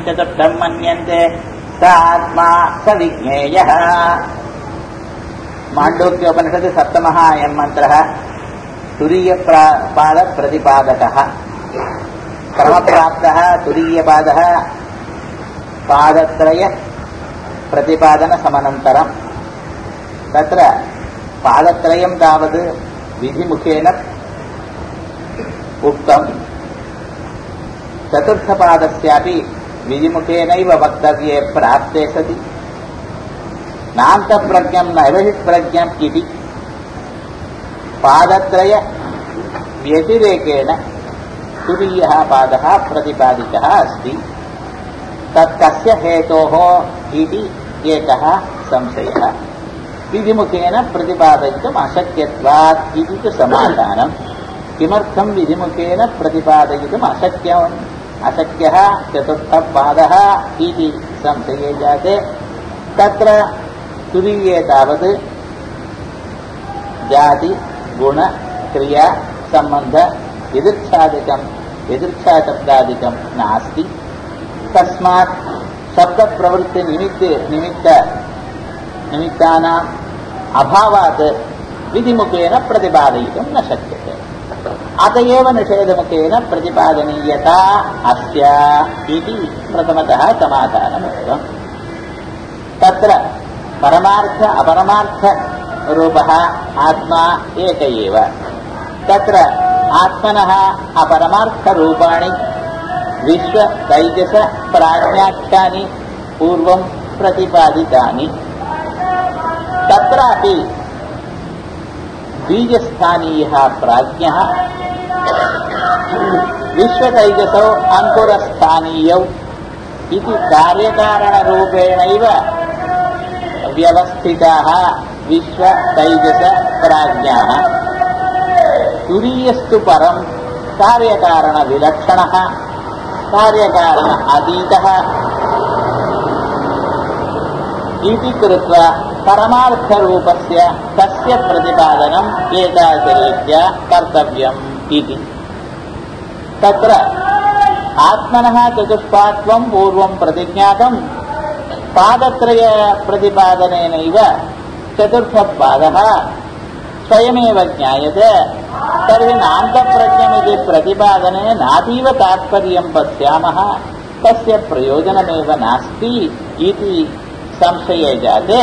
चतुर्थम् मन्यन्ते स आत्मा स विज्ञेयः माण्डूक्योपनिषत् सप्तमः अयम् मन्त्रः तुरीयपादप्रतिपादकः क्रमप्राप्तः तुरीयपादः पादत्रय प्रतिपादनसमनन्तरम् तत्र पादत्रयं तावत् विधिमुखेन उक्तम् चतुर्थपादस्यापि विधिमुखेनैव वक्तव्ये प्राप्ते सति नान्तप्रज्ञम् नैवहिप्रज्ञम् इति पादत्रय व्यतिरेकेण तुरीयः पादः प्रतिपादितः अस्ति तत् कस्य हेतोः इति एकः संशयः विधिमुखेन प्रतिपादयितुम् अशक्यत्वात् इति तु समाधानम् किमर्थं विधिमुखेन प्रतिपादयितुम् अशक्यम् अशक्यः चतुर्थपादः इति संशये जाते तत्र तुरीये तावत् जाति गुण क्रिया सम्बन्ध यदृच्छादिकम् यदृच्छाशब्दादिकम् नास्ति तस्मात् शब्दप्रवृत्तिनिमित्ते निमित्त निमित्तानाम् अभावात् विधिमुखेन प्रतिपादयितुं न शक्यते अत एव निषेधमुखेन प्रतिपादनीयता अस्य इति प्रथमतः समाधानमुक्तम् तत्र परमार्थ अपरमार्थरूपः आत्मा एक एव तत्र आत्मनः अपरमार्थरूपाणि विश्वतैजस प्राज्ञाख्यानि पूर्वं प्रतिपादितानि तत्रापि बीजस्थानीयः प्राज्ञः विश्वतैजसौ अङ्कुरस्थानीयौ इति कार्यकारणरूपेणैव व्यवस्थिताः विश्वतैजसप्राज्ञाः तुरीयस्तु परम् कार्यकारणविलक्षणः कार्यकारण अतीतः इति कृत्वा परमार्थरूपस्य तस्य प्रतिपादनम् एतादृशरीत्या कर्तव्यम् इति तत्र आत्मनः चतुष्पात्वम् पूर्वम् प्रतिज्ञातम् पादत्रयप्रतिपादनेनैव चतुर्थपादः स्वयमेव ज्ञायते तर्हि नान्तप्रज्ञमिति प्रतिपादने नातीव तात्पर्यम् पश्यामः तस्य प्रयोजनमेव नास्ति इति संशये जाते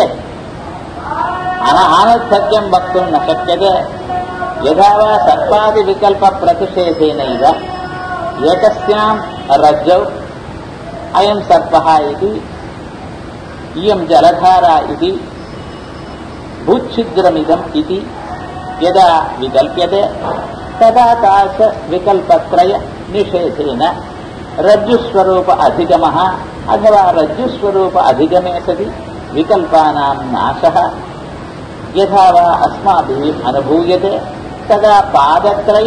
अनर्थक्यं वक्तुं न शक्यते यथा वा सर्पादिविकल्पप्रतिषेधेनैव एकस्यां रज्जौ अयं सर्पः इति इयं जलधारा इति भूच्छिद्रमिदम् इति यदा विकल्प्यते तदा तादृशविकल्पत्रयनिषेधेन रज्जुस्वरूप अधिगमः अथवा रज्जुस्वरूप अधिगमे सति विकल्पानां नाशः यथा वा अस्माभिः अनुभूयते तदा पादत्रय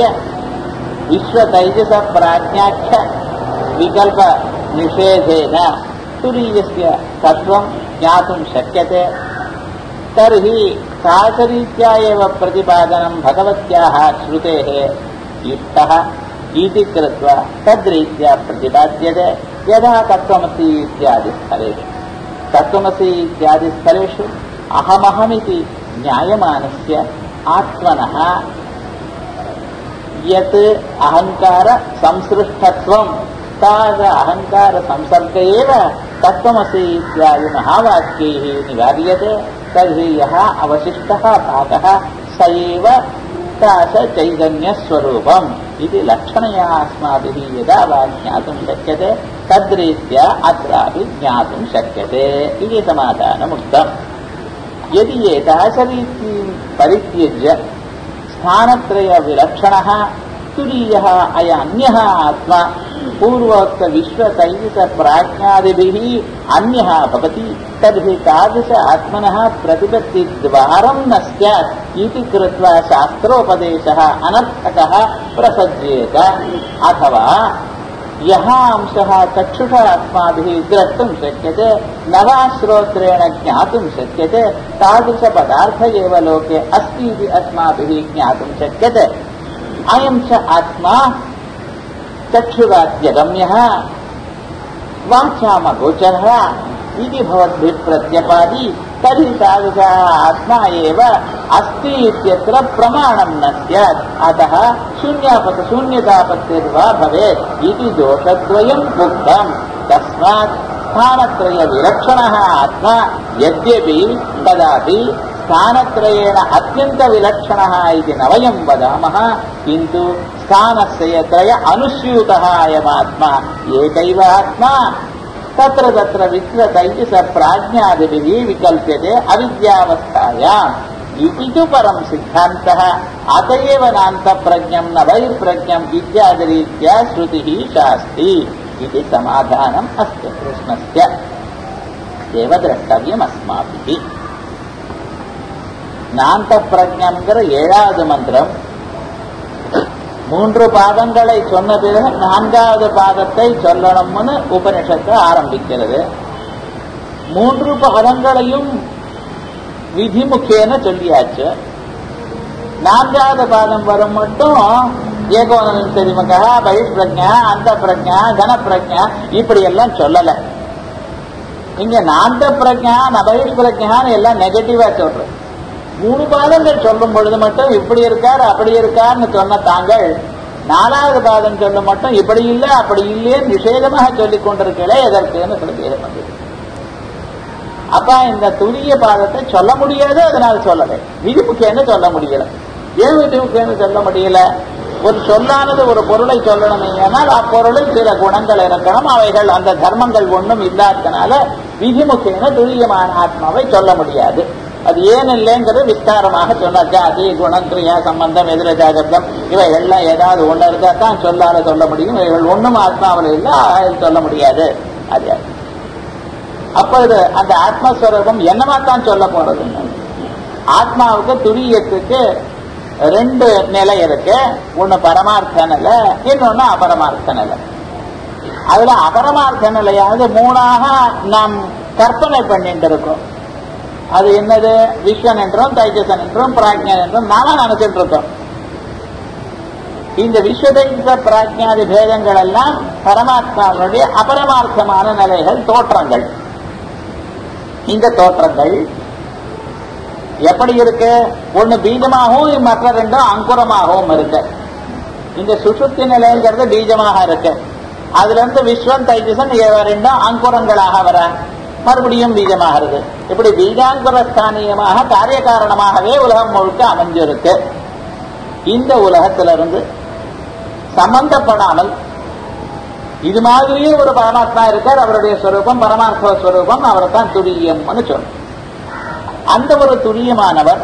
विश्वतैजसप्राज्ञाख्य विकल्पनिषेधेन तुरीयस्य तत्त्वं ज्ञातुं शक्यते तर्हि तादृरीत्या एव प्रतिपादनं भगवत्याः श्रुतेः युक्तः इति कृत्वा तद्रीत्या प्रतिपाद्यते यदा तत्त्वमसि इत्यादिस्थलेषु तत्त्वमसि इत्यादिस्थलेषु अहमहमिति ज्ञायमानस्य आत्मनः यत् अहङ्कारसंसृष्टत्वं ताद अहङ्कारसंसर्ग एव तत्त्वमसि इत्यादि महावाक्यैः निवार्यते तर्हि यः अवशिष्टः भागः स एव चैतन्यस्वरूपम् इति लक्षणया अस्माभिः यदा वा ज्ञातुं शक्यते तद्रीत्या अत्रापि ज्ञातुं शक्यते इति समाधानमुक्तम् यदि एतादृशरीतिं परित्यज्य स्थानत्रयविलक्षणः तुरीयः अयन्यः आत्मा पूर्वोक्तविश्वतैजसप्राज्ञादिभिः अन्यः भवति तर्हि तादृश आत्मनः प्रतिपत्तिद्वारं न स्यात् इति कृत्वा शास्त्रोपदेशः अनर्थकः प्रसज्येत अथवा यः अंशः चक्षुषा अस्माभिः द्रष्टुं शक्यते न वा श्रोत्रेण ज्ञातुं शक्यते तादृशपदार्थ एव लोके अस्ति इति अस्माभिः ज्ञातुं शक्यते अयं च आत्मा चक्षुराद्यगम्यः वाचामगोचरः इति भवद्भिः प्रत्यपादि तर्हि तादृशः आत्मा एव अस्ति इत्यत्र प्रमाणं न स्यात् अतः शून्यापत् शून्यतापत्तिर्वा भवेत् इति दोषद्वयम् उक्तम् तस्मात् स्थानत्रयविलक्षणः आत्मा यद्यपि तदापि स्थानत्रयेण अत्यन्तविलक्षणः इति न वयं वदामः किन्तु स्थानस्य त्रय अनुस्यूतः अयमात्मा एकैव आत्मा तत्र तत्र विश्वतैः स प्राज्ञादिभिः विकल्प्यते अविद्यावस्थायाम् इति तु परं सिद्धान्तः अत एव नान्तप्रज्ञं न बहिर्प्रज्ञम् इत्यादिरीत्या श्रुतिः शास्ति इति समाधानम् अस्य प्रश्नस्य एव द्रष्टव्यम् अस्माभिः நாந்த பிரஜங்கிற ஏழாவது மந்திரம் மூன்று பாதங்களை சொன்ன பிறகு நான்காவது பாதத்தை சொல்லணும்னு உபனிஷத்து ஆரம்பிக்கிறது மூன்று பாதங்களையும் விதிமுக்கேன சொல்லியாச்சு நான்காவது பாதம் வரும் மட்டும் ஏகோனவிம்சதிமுகா பகிஷ்பிரஜா அந்த பிரஜா கன பிரஜா இப்படி எல்லாம் சொல்லல இங்க நாந்த பிரஜா நபகிஷ் பிரஜான்னு எல்லாம் நெகட்டிவா சொல்றது மூணு பாதங்கள் சொல்லும் பொழுது மட்டும் இப்படி இருக்கார் அப்படி இருக்கார்னு சொன்ன தாங்கள் நாலாவது பாதம் சொல்லும் மட்டும் இப்படி இல்லை அப்படி இல்லைன்னு நிஷேதமாக சொல்லிக் கொண்டிருக்கலே எதற்குன்னு சில பேர் வந்தது அப்ப இந்த துரிய பாதத்தை சொல்ல முடியாது அதனால சொல்லலை விதிமுக்கேன்னு சொல்ல முடியல ஏன் விதிமுக்கேன்னு சொல்ல முடியல ஒரு சொல்லானது ஒரு பொருளை சொல்லணும் ஏனால் அப்பொருளில் சில குணங்கள் இருக்கணும் அவைகள் அந்த தர்மங்கள் ஒன்றும் இல்லாததுனால விதிமுக்கேன துரியமான ஆத்மாவை சொல்ல முடியாது அது ஏன் இல்லைங்கிறது விஸ்தாரமாக சொன்னார் ஜாதி குணம் கிரியா சம்பந்தம் எதிர ஜாகத்தம் இவைகள்லாம் ஏதாவது ஒண்ணு இருக்கா தான் சொல்லாத சொல்ல முடியும் இவைகள் ஒண்ணும் ஆத்மாவில் இல்லை அதில் சொல்ல முடியாது அது அப்பொழுது அந்த ஆத்மஸ்வரூபம் என்னமா தான் சொல்ல போறது ஆத்மாவுக்கு துரியத்துக்கு ரெண்டு நிலை இருக்கு ஒண்ணு பரமார்த்த நிலை இன்னொன்னு அபரமார்த்த நிலை அதுல அபரமார்த்த நிலையாவது மூணாக நாம் கற்பனை பண்ணிட்டு இருக்கோம் அது என்னது விஸ்வன் என்றும் தைஜசன் என்றும் பிராஜ்யன் என்றும் நாம நினைச்சிட்டு இருக்கோம் இந்த விஸ்வதைஜ பிராஜ்யாதி பேதங்கள் எல்லாம் பரமாத்மாவுடைய அபரமார்த்தமான நிலைகள் தோற்றங்கள் இந்த தோற்றங்கள் எப்படி இருக்கு ஒண்ணு பீஜமாகவும் மற்ற ரெண்டும் அங்குரமாகவும் இருக்கு இந்த சுசுப்தி நிலைங்கிறது பீஜமாக இருக்கு அதுல இருந்து விஸ்வன் தைஜசன் ரெண்டும் அங்குரங்களாக வர மறுபடியும் பீஜமாகிறது இப்படி பீஜாங்குர ஸ்தானியமாக காரிய காரணமாகவே உலகம் முழுக்க அமைஞ்சிருக்கு இந்த உலகத்திலிருந்து சம்பந்தப்படாமல் இது மாதிரியே ஒரு பரமாத்மா இருக்கார் அவருடைய ஸ்வரூபம் பரமாத்ம ஸ்வரூபம் அவர் தான் துரியம்னு சொல்றோம் அந்த ஒரு துரியமானவர்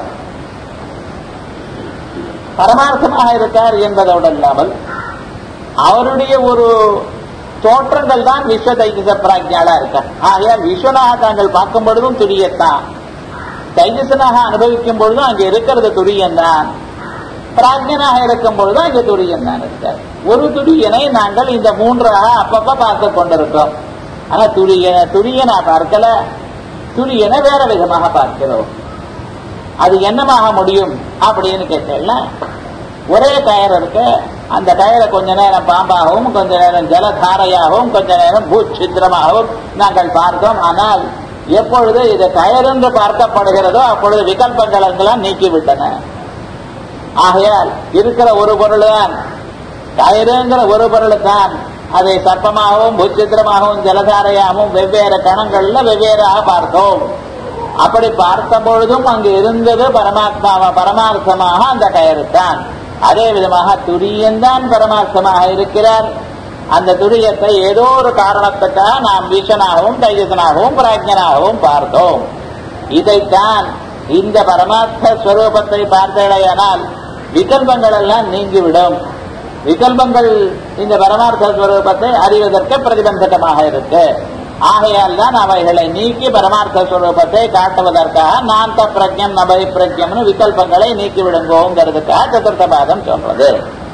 பரமார்த்தமாக இருக்கார் என்பதோடு இல்லாமல் அவருடைய ஒரு தோற்றங்கள் தான் விஸ்வ தைஜச பிராஜ்யாலா இருக்க ஆகையால் விஸ்வனாக தாங்கள் பார்க்கும் பொழுதும் துரியத்தான் தைஜசனாக அனுபவிக்கும் பொழுதும் அங்கே இருக்கிறது துரியம்தான் பிராஜ்யனாக இருக்கும் பொழுதும் அங்கே துரியன் தான் இருக்கார் ஒரு துரியனை நாங்கள் இந்த மூன்றாக அப்பப்ப பார்த்து கொண்டிருக்கோம் ஆனா துரியன துரியனா பார்க்கல துரியனை வேற விதமாக பார்க்கிறோம் அது என்னமாக முடியும் அப்படின்னு கேட்டேன்னா ஒரே கயர் இருக்கு அந்த கயரை கொஞ்ச நேரம் பாம்பாகவும் கொஞ்ச நேரம் ஜலதாரையாகவும் கொஞ்ச நேரம் பூச்சித்திரமாகவும் நாங்கள் பார்த்தோம் ஆனால் எப்பொழுது இது கயர் என்று பார்க்கப்படுகிறதோ அப்பொழுது விகல்பங்கள் எல்லாம் நீக்கிவிட்டன ஆகையால் இருக்கிற ஒரு பொருள் தான் கயிறுங்கிற ஒரு பொருள் தான் அதை சர்ப்பமாகவும் பூச்சித்திரமாகவும் ஜலதாரையாகவும் வெவ்வேறு கணங்கள்ல வெவ்வேறாக பார்த்தோம் அப்படி பார்த்த பொழுதும் அங்கு இருந்தது பரமாத்மாவ பரமார்த்தமாக அந்த கயிறு தான் அதே விதமாக துரியன்தான் பரமார்த்தமாக இருக்கிறார் அந்த துரியத்தை ஏதோ ஒரு காரணத்துக்காக நாம் வீஷனாகவும் தைஜசனாகவும் பிராஜ்யனாகவும் பார்த்தோம் இதைத்தான் இந்த பரமார்த்த ஸ்வரூபத்தை பார்த்தடையானால் விகல்பங்கள் எல்லாம் நீங்கிவிடும் விகல்பங்கள் இந்த பரமார்த்த ஸ்வரூபத்தை அறிவதற்கு பிரதிபந்தகமாக இருக்கு ஆகையால் தான் அவைகளை நீக்கி பரமார்த்த ஸ்வரூபத்தை காட்டுவதற்காக நாந்த பிரஜம் நபை பிரஜம்னு விகல்பங்களை நீக்கி விடுங்கோங்கிறதுக்காக சதுர்த்த பாதம் சொல்றது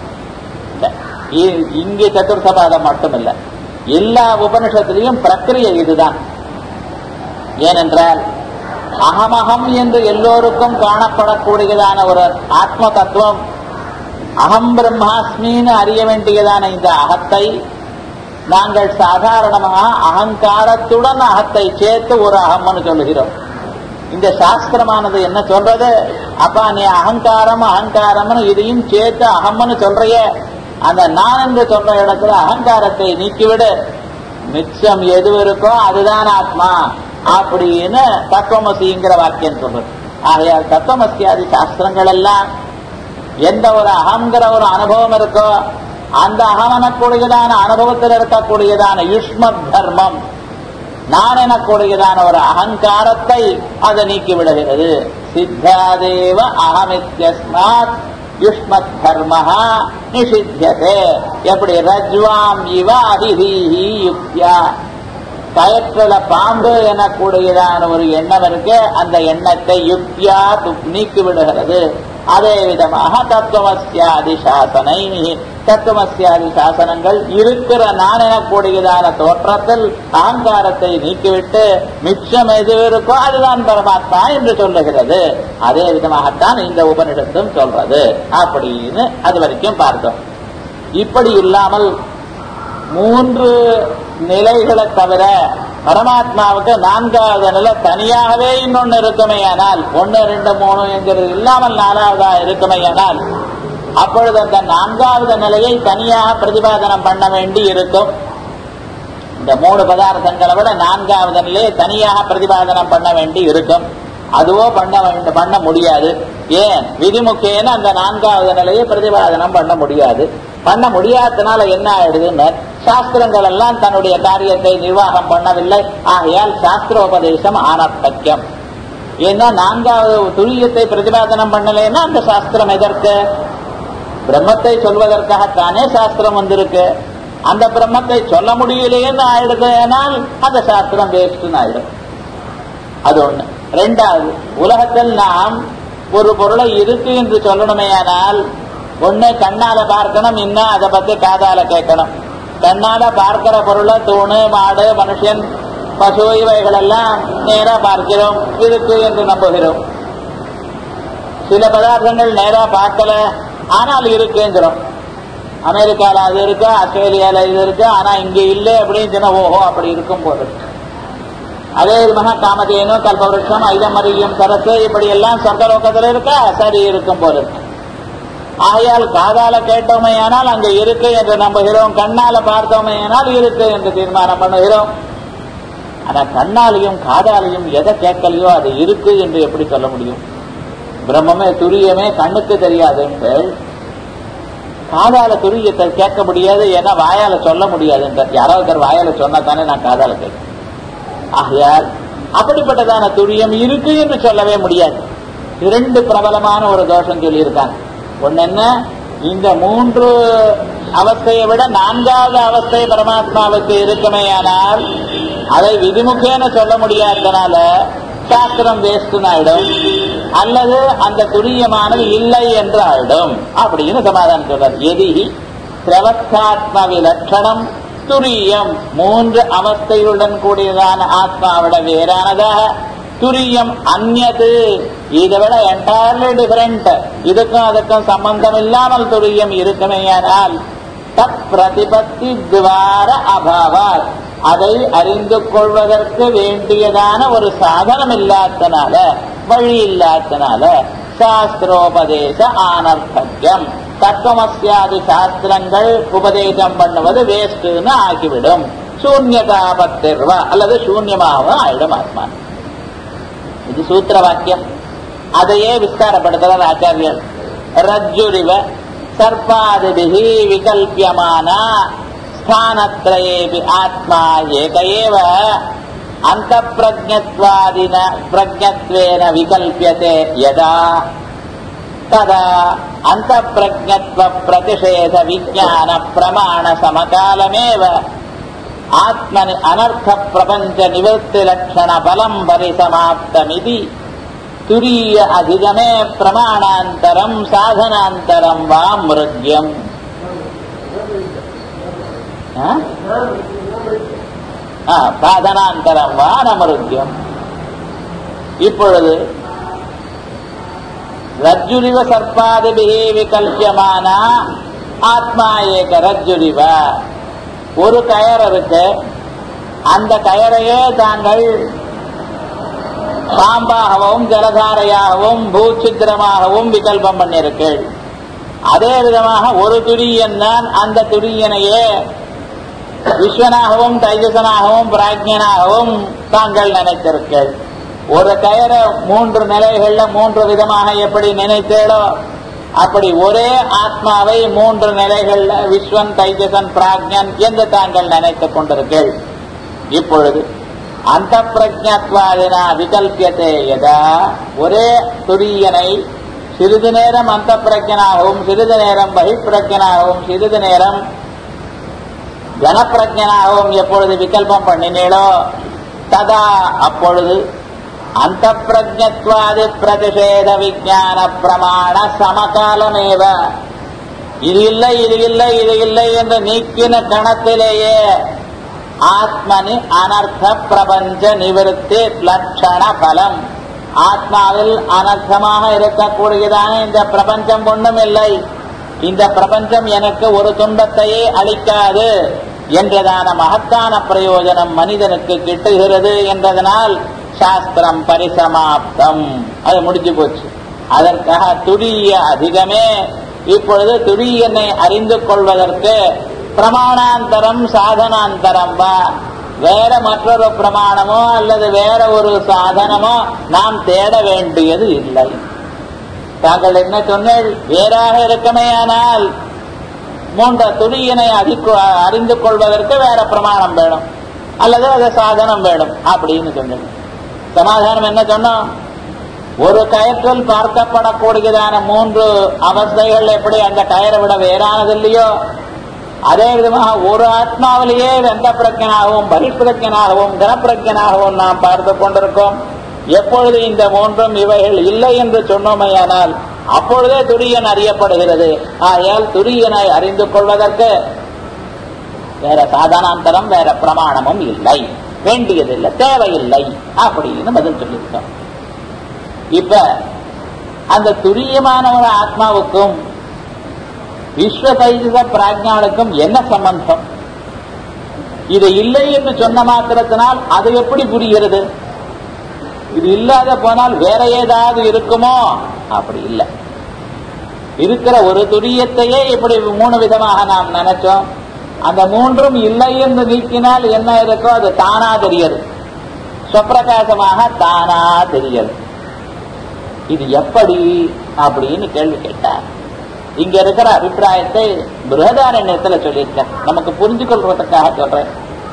இங்கே சதுர்த்த பாதம் மட்டுமில்ல எல்லா உபனிஷத்திலையும் பிரக்கிரியை இதுதான் ஏனென்றால் அகமகம் என்று எல்லோருக்கும் காணப்படக்கூடியதான ஒரு ஆத்ம தத்துவம் அகம் பிரம்மாஸ்மின்னு அறிய வேண்டியதான இந்த அகத்தை நாங்கள் சாதாரணமாக அகங்காரத்துடன் அகத்தை சேர்த்து ஒரு அகம்னு சொல்லுகிறோம் இந்த சாஸ்திரமானது என்ன சொல்றது அப்பா நீ அகங்காரம் அகங்காரம்னு இதையும் சேர்த்து அகம்னு சொல்றிய அந்த நான் என்று சொல்ற இடத்துல அகங்காரத்தை நீக்கிவிடு மிச்சம் எது இருக்கோ அதுதான் ஆத்மா அப்படின்னு தத்துவமசிங்கிற வாக்கியம் சொல்றது ஆகையால் தத்துவமசியாதி சாஸ்திரங்கள் எல்லாம் எந்த ஒரு அகங்கிற ஒரு அனுபவம் இருக்கோ அந்த அகமனக்கூடியதான அனுபவத்தில் இருக்கக்கூடியதான யுஷ்மத் தர்மம் நான் எனக்கூடியதான ஒரு அகங்காரத்தை அதை நீக்கி விடுகிறது சித்தாதேவ அகமித்யஸ்மாத் யுஷ்மத் தர்மஹா நிஷித்தியதே எப்படி ரஜ்வாம் இவ அபிஹீஹி யுக்தியா கயற்றுல பாம்பு எனக்கூடியதான ஒரு எண்ணம் இருக்கு அந்த எண்ணத்தை யுக்தியா நீக்கி விடுகிறது அதே விதமாக தத்துவமசியாதி சாசனை தத்துவமசியாதி சாசனங்கள் இருக்கிற நான் எனக்கூடியதான தோற்றத்தில் அகங்காரத்தை நீக்கிவிட்டு மிச்சம் எது இருக்கோ அதுதான் பரமாத்மா என்று சொல்லுகிறது அதே விதமாகத்தான் இந்த உபனிடத்தும் சொல்றது அப்படின்னு அது வரைக்கும் பார்த்தோம் இப்படி இல்லாமல் மூன்று நிலைகளை தவிர பரமாத்மாவுக்கு நான்காவது நிலை தனியாகவே இன்னொன்னு இருக்குமேயானால் ஒன்னு ரெண்டு மூணு என்கிறது இல்லாமல் நாலாவதா இருக்குமேயானால் அப்பொழுது அந்த நான்காவது நிலையை தனியாக பிரதிபாதனம் பண்ண வேண்டி இருக்கும் இந்த மூணு பதார்த்தங்களை விட நான்காவது நிலையை தனியாக பிரதிபாதனம் பண்ண வேண்டி இருக்கும் அதுவோ பண்ண வேண்டும் பண்ண முடியாது ஏன் விதிமுக்கேன அந்த நான்காவது நிலையை பிரதிபாதனம் பண்ண முடியாது பண்ண முடியாததுனால என்ன ஆயிடுதுன்னு சாஸ்திரங்கள் எல்லாம் தன்னுடைய காரியத்தை நிர்வாகம் பண்ணவில்லை ஆகையால் சாஸ்திரோபதேசம் ஆனர்த்தக்கியம் ஏன்னா நான்காவது துரியத்தை பிரதிபாதனம் பண்ணலைன்னா அந்த சாஸ்திரம் எதற்கு பிரம்மத்தை சொல்வதற்காகத்தானே சாஸ்திரம் வந்திருக்கு அந்த பிரம்மத்தை சொல்ல முடியலையேன்னு ஆயிடுதுனால் அந்த சாஸ்திரம் வேஸ்ட்னு ஆயிடும் அது ஒண்ணு ரெண்டாவது உலகத்தில் நாம் ஒரு பொருளை இருக்கு என்று சொல்லணுமேயானால் ஒண்ணு கண்ணால பார்க்கணும் இன்னும் அதை பத்தி காதால கேட்கணும் கண்ணால பார்க்கிற பொருளை தூணு மாடு மனுஷன் பசு இவைகள் எல்லாம் நேரா பார்க்கிறோம் இருக்கு என்று நம்புகிறோம் சில பதார்த்தங்கள் நேரா பார்க்கல ஆனால் இருக்குங்கிறோம் அமெரிக்கால அது இருக்கு ஆஸ்திரேலியால இது இருக்கு ஆனா இங்க இல்லை அப்படின்னு சொன்னா ஓஹோ அப்படி இருக்கும் போது அதே விதமாக காமதேனு கல்பவருஷம் ஐதமரியும் சரத்து இப்படி எல்லாம் சொர்க்கலோகத்தில் இருக்கா சரி இருக்கும் போது ஆகையால் காதால கேட்டோமையானால் அங்க இருக்கு என்று நம்புகிறோம் கண்ணால பார்த்தோமையானால் இருக்கு என்று தீர்மானம் பண்ணுகிறோம் ஆனா கண்ணாலையும் காதாலையும் எதை கேட்கலையோ அது இருக்கு என்று எப்படி சொல்ல முடியும் பிரம்மமே துரியமே கண்ணுக்கு தெரியாது காதால துரியத்தை கேட்க முடியாது ஏன்னா வாயால சொல்ல முடியாது யாராவது வாயால சொன்னா தானே நான் காதால கேட்க ஆகையால் அப்படிப்பட்டதான துரியம் இருக்கு என்று சொல்லவே முடியாது இரண்டு பிரபலமான ஒரு தோஷம் சொல்லியிருக்காங்க ஒன்னு என்ன இந்த மூன்று அவஸ்தையை விட நான்காவது அவஸ்தை பரமாத்மாவுக்கு இருக்குமேயானால் அதை விதிமுகேன சொல்ல முடியாதனால சாஸ்திரம் வேஸ்ட்னு ஆயிடும் அல்லது அந்த துரியமானது இல்லை என்று ஆயிடும் அப்படின்னு சமாதானம் சொல்றார் எதி பிரவத்தாத்ம விலட்சணம் துரியம் மூன்று அவஸ்தையுடன் கூடியதான ஆத்மாவிட வேறானதாக துரியம் அந்நது இதை விட என்டையர்லி டிஃபரெண்ட் இதுக்கும் அதுக்கும் சம்பந்தம் இல்லாமல் துரியம் இருக்குமேயானால் தத் பிரதிபத்தி துவார அபாவார் அதை அறிந்து கொள்வதற்கு வேண்டியதான ஒரு சாதனம் இல்லாதனால வழி இல்லாதனால சாஸ்திரோபதேச ஆனர்த்தக்கியம் தத்துவமசியாதி சாஸ்திரங்கள் உபதேசம் பண்ணுவது வேஸ்ட்னு ஆகிவிடும் சூன்யதாபத்திர்வா அல்லது சூன்யமாகவும் ஆயிடும் ஆத்மா இது சூத்திர வாக்கியம் அதையே விஸ்தாரப்படுத்துகிறார் ஆச்சாரியர் ரஜ்ஜுரிவ சர்ப்பாதிபிகி விகல்பியமான ஸ்தானத்ரயேபி ஆத்மா ஏக ஏவ அந்த பிரஜத்வாதின பிரஜத்வேன விகல்பியதே யதா ததா அந்த பிரஜத்வ பிரதிஷேத விஜான பிரமாண சமகாலமேவ ஆத்மனி அனர்த்த பிரபஞ்ச நிவர்த்தி லட்சண பலம் பரிசமாப்தமிதி துரிய அதிகமே பிரமாணாந்தரம் சாதனாந்தரம் வா மிருக்யம் சாதனாந்தரம் வா நமருத்தியம் இப்பொழுது ரஜ்ஜுரிவ சர்ப்பாதிபிகி விகல்பியமான ஆத்மா ஏக ரஜ்ஜுரிவ ஒரு கயர் இருக்கு அந்த கயரையே தாங்கள் பாம்பாகவும் ஜலதாரையாகவும் பூச்சித்திரமாகவும் விகல்பம் பண்ணிருக்கள் அதே விதமாக ஒரு துரியன் தான் அந்த துரியனையே விஸ்வனாகவும் தைஜசனாகவும் பிராஜ்யனாகவும் தாங்கள் நினைத்திருக்கள் ஒரு கயரை மூன்று நிலைகள்ல மூன்று விதமாக எப்படி நினைத்தேடோ அப்படி ஒரே ஆத்மாவை மூன்று நிலைகள்ல விஸ்வன் தைஜசன் பிராஜ்யன் என்று தாங்கள் நினைத்துக் கொண்டிருக்கள் இப்பொழுது அந்த பிரஜத்வாதினா விகல்பியத்தை எதா ஒரே துரியனை சிறிது நேரம் அந்த பிரஜனாகவும் சிறிது நேரம் பகிப்பிரஜனாகவும் சிறிது நேரம் கனப்பிரஜனாகவும் எப்பொழுது விகல்பம் பண்ணினீளோ ததா அப்பொழுது அந்த பிரஜத்வாதி பிரதிஷேத விஜான பிரமாண சமகாலமேவ இது இல்லை இது இல்லை இது இல்லை என்று நீக்கின கணத்திலேயே ஆத்மனி அனர்த்த பிரபஞ்ச நிவிருத்தி லட்சண பலம் ஆத்மாவில் அனர்த்தமாக இருக்கக்கூடியதான இந்த பிரபஞ்சம் ஒன்றும் இல்லை இந்த பிரபஞ்சம் எனக்கு ஒரு துன்பத்தையே அளிக்காது என்றதான மகத்தான பிரயோஜனம் மனிதனுக்கு கிட்டுகிறது என்றதனால் சாஸ்திரம் பரிசமாப்தம் அது முடிஞ்சு போச்சு அதற்காக துடிய அதிகமே இப்பொழுது துரியனை அறிந்து கொள்வதற்கு பிரமாணாந்தரம் சாதனாந்தரம் வா வேற மற்றொரு பிரமாணமோ அல்லது வேற ஒரு சாதனமோ நாம் தேட வேண்டியது இல்லை தாங்கள் என்ன சொன்னீர்கள் வேறாக இருக்கமேயானால் மூன்ற துணியினை அதிக்கு அறிந்து கொள்வதற்கு வேற பிரமாணம் வேணும் அல்லது அது சாதனம் வேணும் அப்படின்னு சொன்னீங்க சமாதானம் என்ன சொன்னோம் ஒரு கயற்றில் பார்க்கப்படக்கூடியதான மூன்று அவஸ்தைகள் எப்படி அந்த கயரை விட வேறானது இல்லையோ அதே விதமாக ஒரு ஆத்மாவிலேயே வெந்த பிரஜனாகவும் பரிப்பிரஜனாகவும் கனப்பிரஜனாகவும் நாம் பார்த்து கொண்டிருக்கோம் எப்பொழுது இந்த மூன்றும் இவைகள் இல்லை என்று சொன்னோமையானால் அப்பொழுதே துரியன் அறியப்படுகிறது ஆகையால் துரியனை அறிந்து கொள்வதற்கு வேற சாதனாந்தரம் வேற பிரமாணமும் இல்லை வேண்டியதில்லை தேவையில்லை அப்படின்னு பதில் சொல்லியிருக்கோம் இப்ப அந்த துரியமான ஒரு ஆத்மாவுக்கும் விஸ்வ தைஜச பிராஜ்ஞானுக்கும் என்ன சம்பந்தம் இது இல்லை என்று சொன்ன மாத்திரத்தினால் அது எப்படி புரிகிறது இது இல்லாத போனால் வேற ஏதாவது இருக்குமோ அப்படி இல்லை இருக்கிற ஒரு துரியத்தையே இப்படி மூணு விதமாக நாம் நினைச்சோம் அந்த மூன்றும் இல்லை என்று நீக்கினால் என்ன இருக்கோ அது தானா தெரியாது சுப்பிரகாசமாக தானா தெரியாது இது எப்படி அப்படின்னு கேள்வி கேட்டார் இங்க இருக்கிற அபிப்பிராயத்தை பிருகதாரண்யத்துல சொல்லியிருக்கேன் நமக்கு புரிஞ்சு கொள்வதற்காக சொல்றேன்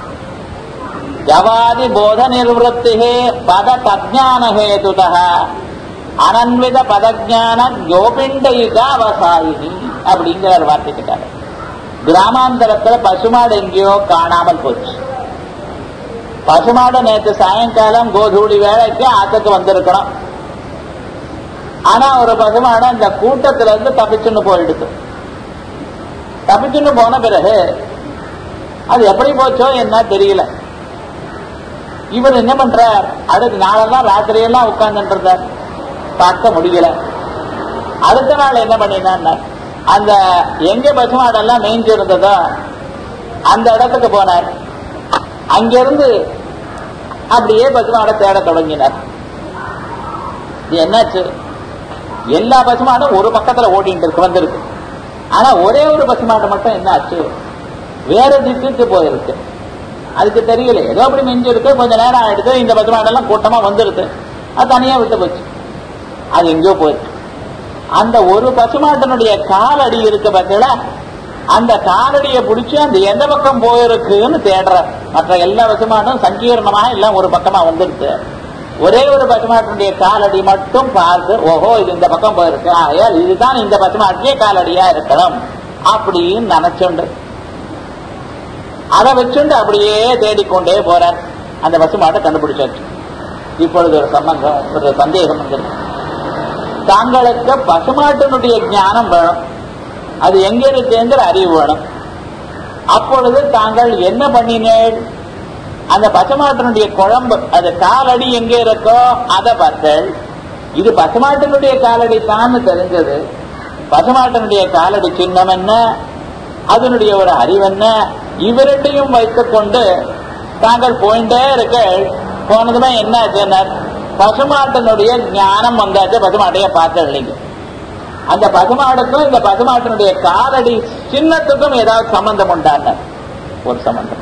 ஜவாதி போத நிர்வத்தி பத தஜான ஹேதுத அனன்வித பதஜான கோபிண்டைக அவசாயினி அப்படிங்கிற ஒரு வார்த்தை கேட்டாரு கிராமாந்தரத்துல பசுமாடு எங்கேயோ காணாமல் போச்சு பசுமாடு நேற்று சாயங்காலம் கோதூடி வேலைக்கு ஆத்துக்கு வந்திருக்கணும் ஆனா ஒரு பசுமாடு அந்த கூட்டத்துல இருந்து தப்பிச்சுன்னு போயிடுது தப்பிச்சுன்னு போன பிறகு அது எப்படி போச்சோ என்ன தெரியல இவர் என்ன பண்றார் அடுத்த நாளெல்லாம் ராத்திரியெல்லாம் உட்கார்ந்துட்டு இருந்தார் பார்க்க முடியல அடுத்த நாள் என்ன பண்ணினார் அந்த எங்க பசுமாடெல்லாம் மேய்ஞ்சு இருந்ததோ அந்த இடத்துக்கு போனார் அங்கிருந்து அப்படியே பசுமாடை தேட தொடங்கினார் இது என்னாச்சு எல்லா பசுமாடும் ஒரு பக்கத்துல ஓடிட்டு இருக்கு வந்திருக்கு ஆனா ஒரே ஒரு பசுமாடு மட்டும் என்ன ஆச்சு வேற திட்டுக்கு போயிருக்கு அதுக்கு தெரியல ஏதோ அப்படி மெஞ்சு இருக்கு கொஞ்ச நேரம் ஆயிடுது இந்த பசுமாடெல்லாம் கூட்டமா வந்துருது அது தனியா விட்டு போச்சு அது எங்கேயோ போயிருக்கு அந்த ஒரு பசுமாட்டினுடைய காலடி இருக்கு பார்த்தீங்களா அந்த காலடியை பிடிச்சி அந்த எந்த பக்கம் போயிருக்குன்னு தேடுற மற்ற எல்லா பசுமாட்டும் சங்கீர்ணமாக எல்லாம் ஒரு பக்கமா வந்துருக்கு ஒரே ஒரு பசுமாட்டினுடைய காலடி மட்டும் பார்த்து ஓஹோ இது இந்த பக்கம் போயிருக்கு ஆகையால் இதுதான் இந்த பசுமாட்டியே காலடியா இருக்கணும் அப்படின்னு நினைச்சுண்டு அதை வச்சுண்டு அப்படியே தேடிக்கொண்டே போறார் அந்த பசுமாட்டை கண்டுபிடிச்சாச்சு இப்பொழுது ஒரு சம்பந்தம் ஒரு சந்தேகம் வந்துருக்கு தாங்களுக்கு பசுமாட்டினுடைய ஞானம் வேணும் அது எங்க இருக்குங்கிற அறிவு வேணும் அப்பொழுது தாங்கள் என்ன பண்ணினேன் அந்த பசுமாட்டினுடைய குழம்பு அது காலடி எங்க இருக்கோ அதை பார்த்தேன் இது பசுமாட்டினுடைய காலடி தான் தெரிஞ்சது பசுமாட்டினுடைய காலடி சின்னம் என்ன அதனுடைய ஒரு அறிவு என்ன இவரிட்டையும் வைத்துக் கொண்டு தாங்கள் போயிட்டே இருக்க போனதுமே என்ன ஆச்சுன்னார் பசுமாட்டினுடைய ஞானம் வந்தாச்சு பசுமாட்டைய பார்த்து இல்லைங்க அந்த பசுமாடுக்கும் இந்த பசுமாட்டினுடைய காலடி சின்னத்துக்கும் ஏதாவது சம்பந்தம் உண்டான ஒரு சம்பந்தம்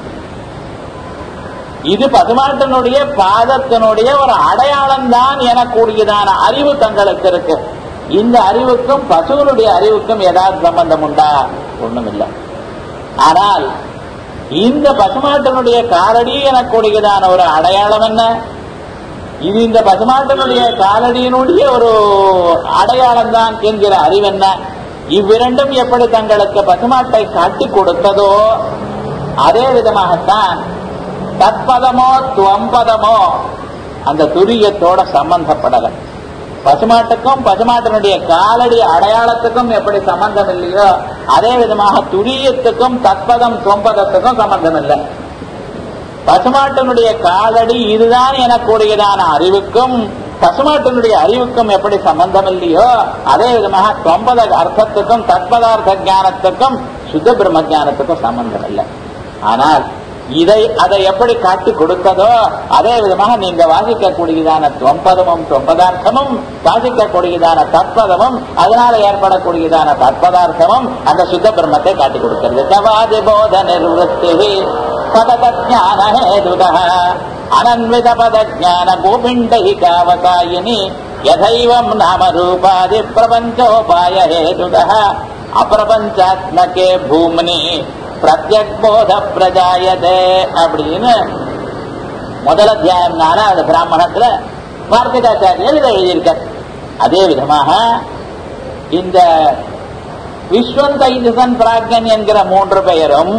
இது பசுமாட்டினுடைய பாதத்தினுடைய ஒரு அடையாளம் தான் எனக்கூடியதான அறிவு தங்களுக்கு இருக்கு இந்த அறிவுக்கும் பசுவனுடைய அறிவுக்கும் ஏதாவது சம்பந்தம் உண்டா ஒண்ணும் இல்லை ஆனால் இந்த பசுமாட்டினுடைய காலடி எனக்கூடியதான ஒரு அடையாளம் என்ன இது இந்த பசுமாட்டினுடைய காலடியினுடைய ஒரு அடையாளம் தான் என்கிற அறிவு என்ன இவ்விரண்டும் எப்படி தங்களுக்கு பசுமாட்டை காட்டி கொடுத்ததோ அதே விதமாகத்தான் தற்பதமோ துவம்பதமோ அந்த துரியத்தோட சம்பந்தப்படலை பசுமாட்டுக்கும் பசுமாட்டினுடைய காலடி அடையாளத்துக்கும் எப்படி சம்பந்தம் இல்லையோ அதே விதமாக துரியத்துக்கும் தற்பதம் தொம்பதத்துக்கும் சம்பந்தம் இல்லை பசுமாட்டினுடைய காலடி இதுதான் எனக்கூடியதான அறிவுக்கும் பசுமாட்டினுடைய அறிவுக்கும் எப்படி சம்பந்தம் இல்லையோ அதே விதமாக தொம்பத அர்த்தத்துக்கும் தற்பதார்த்த ஞானத்துக்கும் சுத்த பிரம்ம ஞானத்துக்கும் சம்பந்தம் இல்லை ஆனால் இதை அதை எப்படி காட்டி கொடுத்ததோ அதே விதமாக நீங்க வாசிக்கக்கூடியதான தொம்பதமும் தொம்பதார்த்தமும் வாசிக்கக்கூடியதான தற்பதமும் அதனால ஏற்படக்கூடியதான தற்பதார்த்தமும் அந்த சுத்த பிரம்மத்தை காட்டி கொடுக்கிறது கவாதி போத நிர்வத்தி பதஜான ஹேதுத அனன்வித பதஜான கோபிண்டஹிகாவசாயினி யதைவம் நாம ரூபாதி பிரபஞ்சோபாய ஹேதுத அப்பிரபஞ்சாத்மகே பூம்னி பிரத்யக்போத பிரஜாயதே அப்படின்னு முதல் அத்தியாயம் நாலாவது பிராமணத்துல வார்த்திகாச்சாரியர் இதை எழுதியிருக்கார் அதே விதமாக இந்த விஸ்வந்தைதிசன் பிராக்யன் என்கிற மூன்று பெயரும்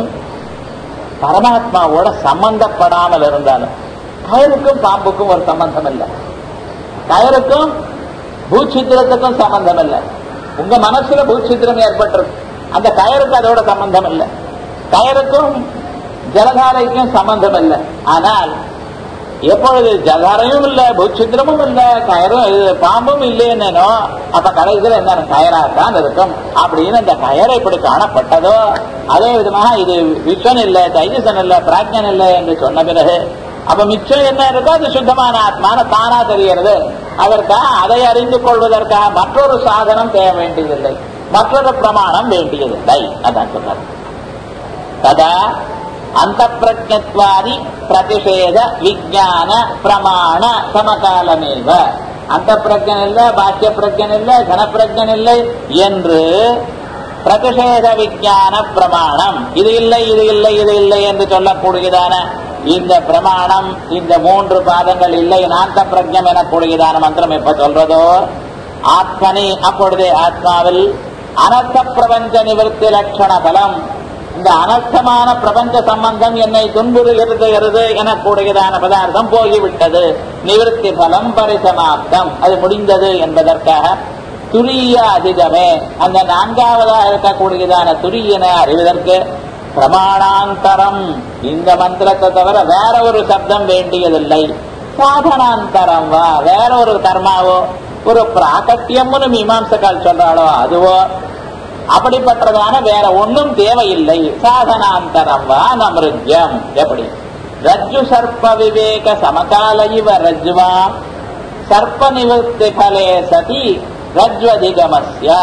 பரமாத்மாவோட சம்பந்தப்படாமல் இருந்தாலும் கயருக்கும் பாம்புக்கும் ஒரு சம்பந்தம் இல்லை கயருக்கும் பூச்சித்திரத்துக்கும் சம்பந்தம் இல்லை உங்க மனசுல பூச்சித்திரம் ஏற்பட்டிருக்கு அந்த கயருக்கு அதோட சம்பந்தம் இல்லை கயருக்கும் ஜலதாரைக்கும் சம்பந்தம் இல்லை ஆனால் எப்பொழுது ஜலதாரையும் இல்லை பூச்சித்திரமும் இல்லை கயரும் இது பாம்பும் இல்லைன்னோ அப்ப கடைசியில் என்ன கயரா தான் இருக்கும் அப்படின்னு அந்த கயரை இப்படி காணப்பட்டதோ அதே விதமாக இது விஸ்வன் இல்லை தைஜசன் இல்லை பிராஜ்யன் இல்லை என்று சொன்ன பிறகு அப்ப மிச்சம் என்ன இருக்கோ அது சுத்தமான ஆத்மான தானா தெரிகிறது அதற்காக அதை அறிந்து கொள்வதற்காக மற்றொரு சாதனம் தேவை வேண்டியதில்லை மற்றொரு பிரமாணம் வேண்டியதில்லை அதான் சொன்னார் ததா அந்த பிரஜத்வாதி பிரதிஷேத விஜான பிரமாண சமகாலமேவ அந்த பிரஜன் இல்லை பாக்கிய பிரஜன் இல்லை கனப்பிரஜன் இல்லை என்று பிரதிஷேத விஜான பிரமாணம் இது இல்லை இது இல்லை இது இல்லை என்று சொல்லக்கூடியதான இந்த பிரமாணம் இந்த மூன்று பாதங்கள் இல்லை நாந்த பிரஜம் எனக்கூடியதான மந்திரம் எப்ப சொல்றதோ ஆத்மனி அப்பொழுதே ஆத்மாவில் அனர்த்த பிரபஞ்ச நிவர்த்தி லட்சண பலம் இந்த அனர்த்தமான பிரபஞ்ச சம்பந்தம் என்னை துன்புறுகிறது எனக்கூடியதான பதார்த்தம் போய்விட்டது நிவர்த்தி பலம் பரிசமாப்தம் அது முடிந்தது என்பதற்காக துரிய அதிகமே அந்த நான்காவதாக இருக்கக்கூடியதான துரியனை அறிவதற்கு பிரமாணாந்தரம் இந்த மந்திரத்தை தவிர வேற ஒரு சப்தம் வேண்டியதில்லை சாதனாந்தரம் வா வேற ஒரு கர்மாவோ ஒரு பிராகட்டியம்னு மீமாம்சக்கால் சொல்றாளோ அதுவோ அப்படிப்பட்டதான வேற ஒன்றும் தேவையில்லை சாதனாந்தரம் வா நமிருஜம் எப்படி ரஜ்ஜு சர்ப்ப விவேக சமகால இவ ரஜ்வா சர்ப்ப நிவர்த்தி பலே சதி ரஜ்வதிகமஸ்ய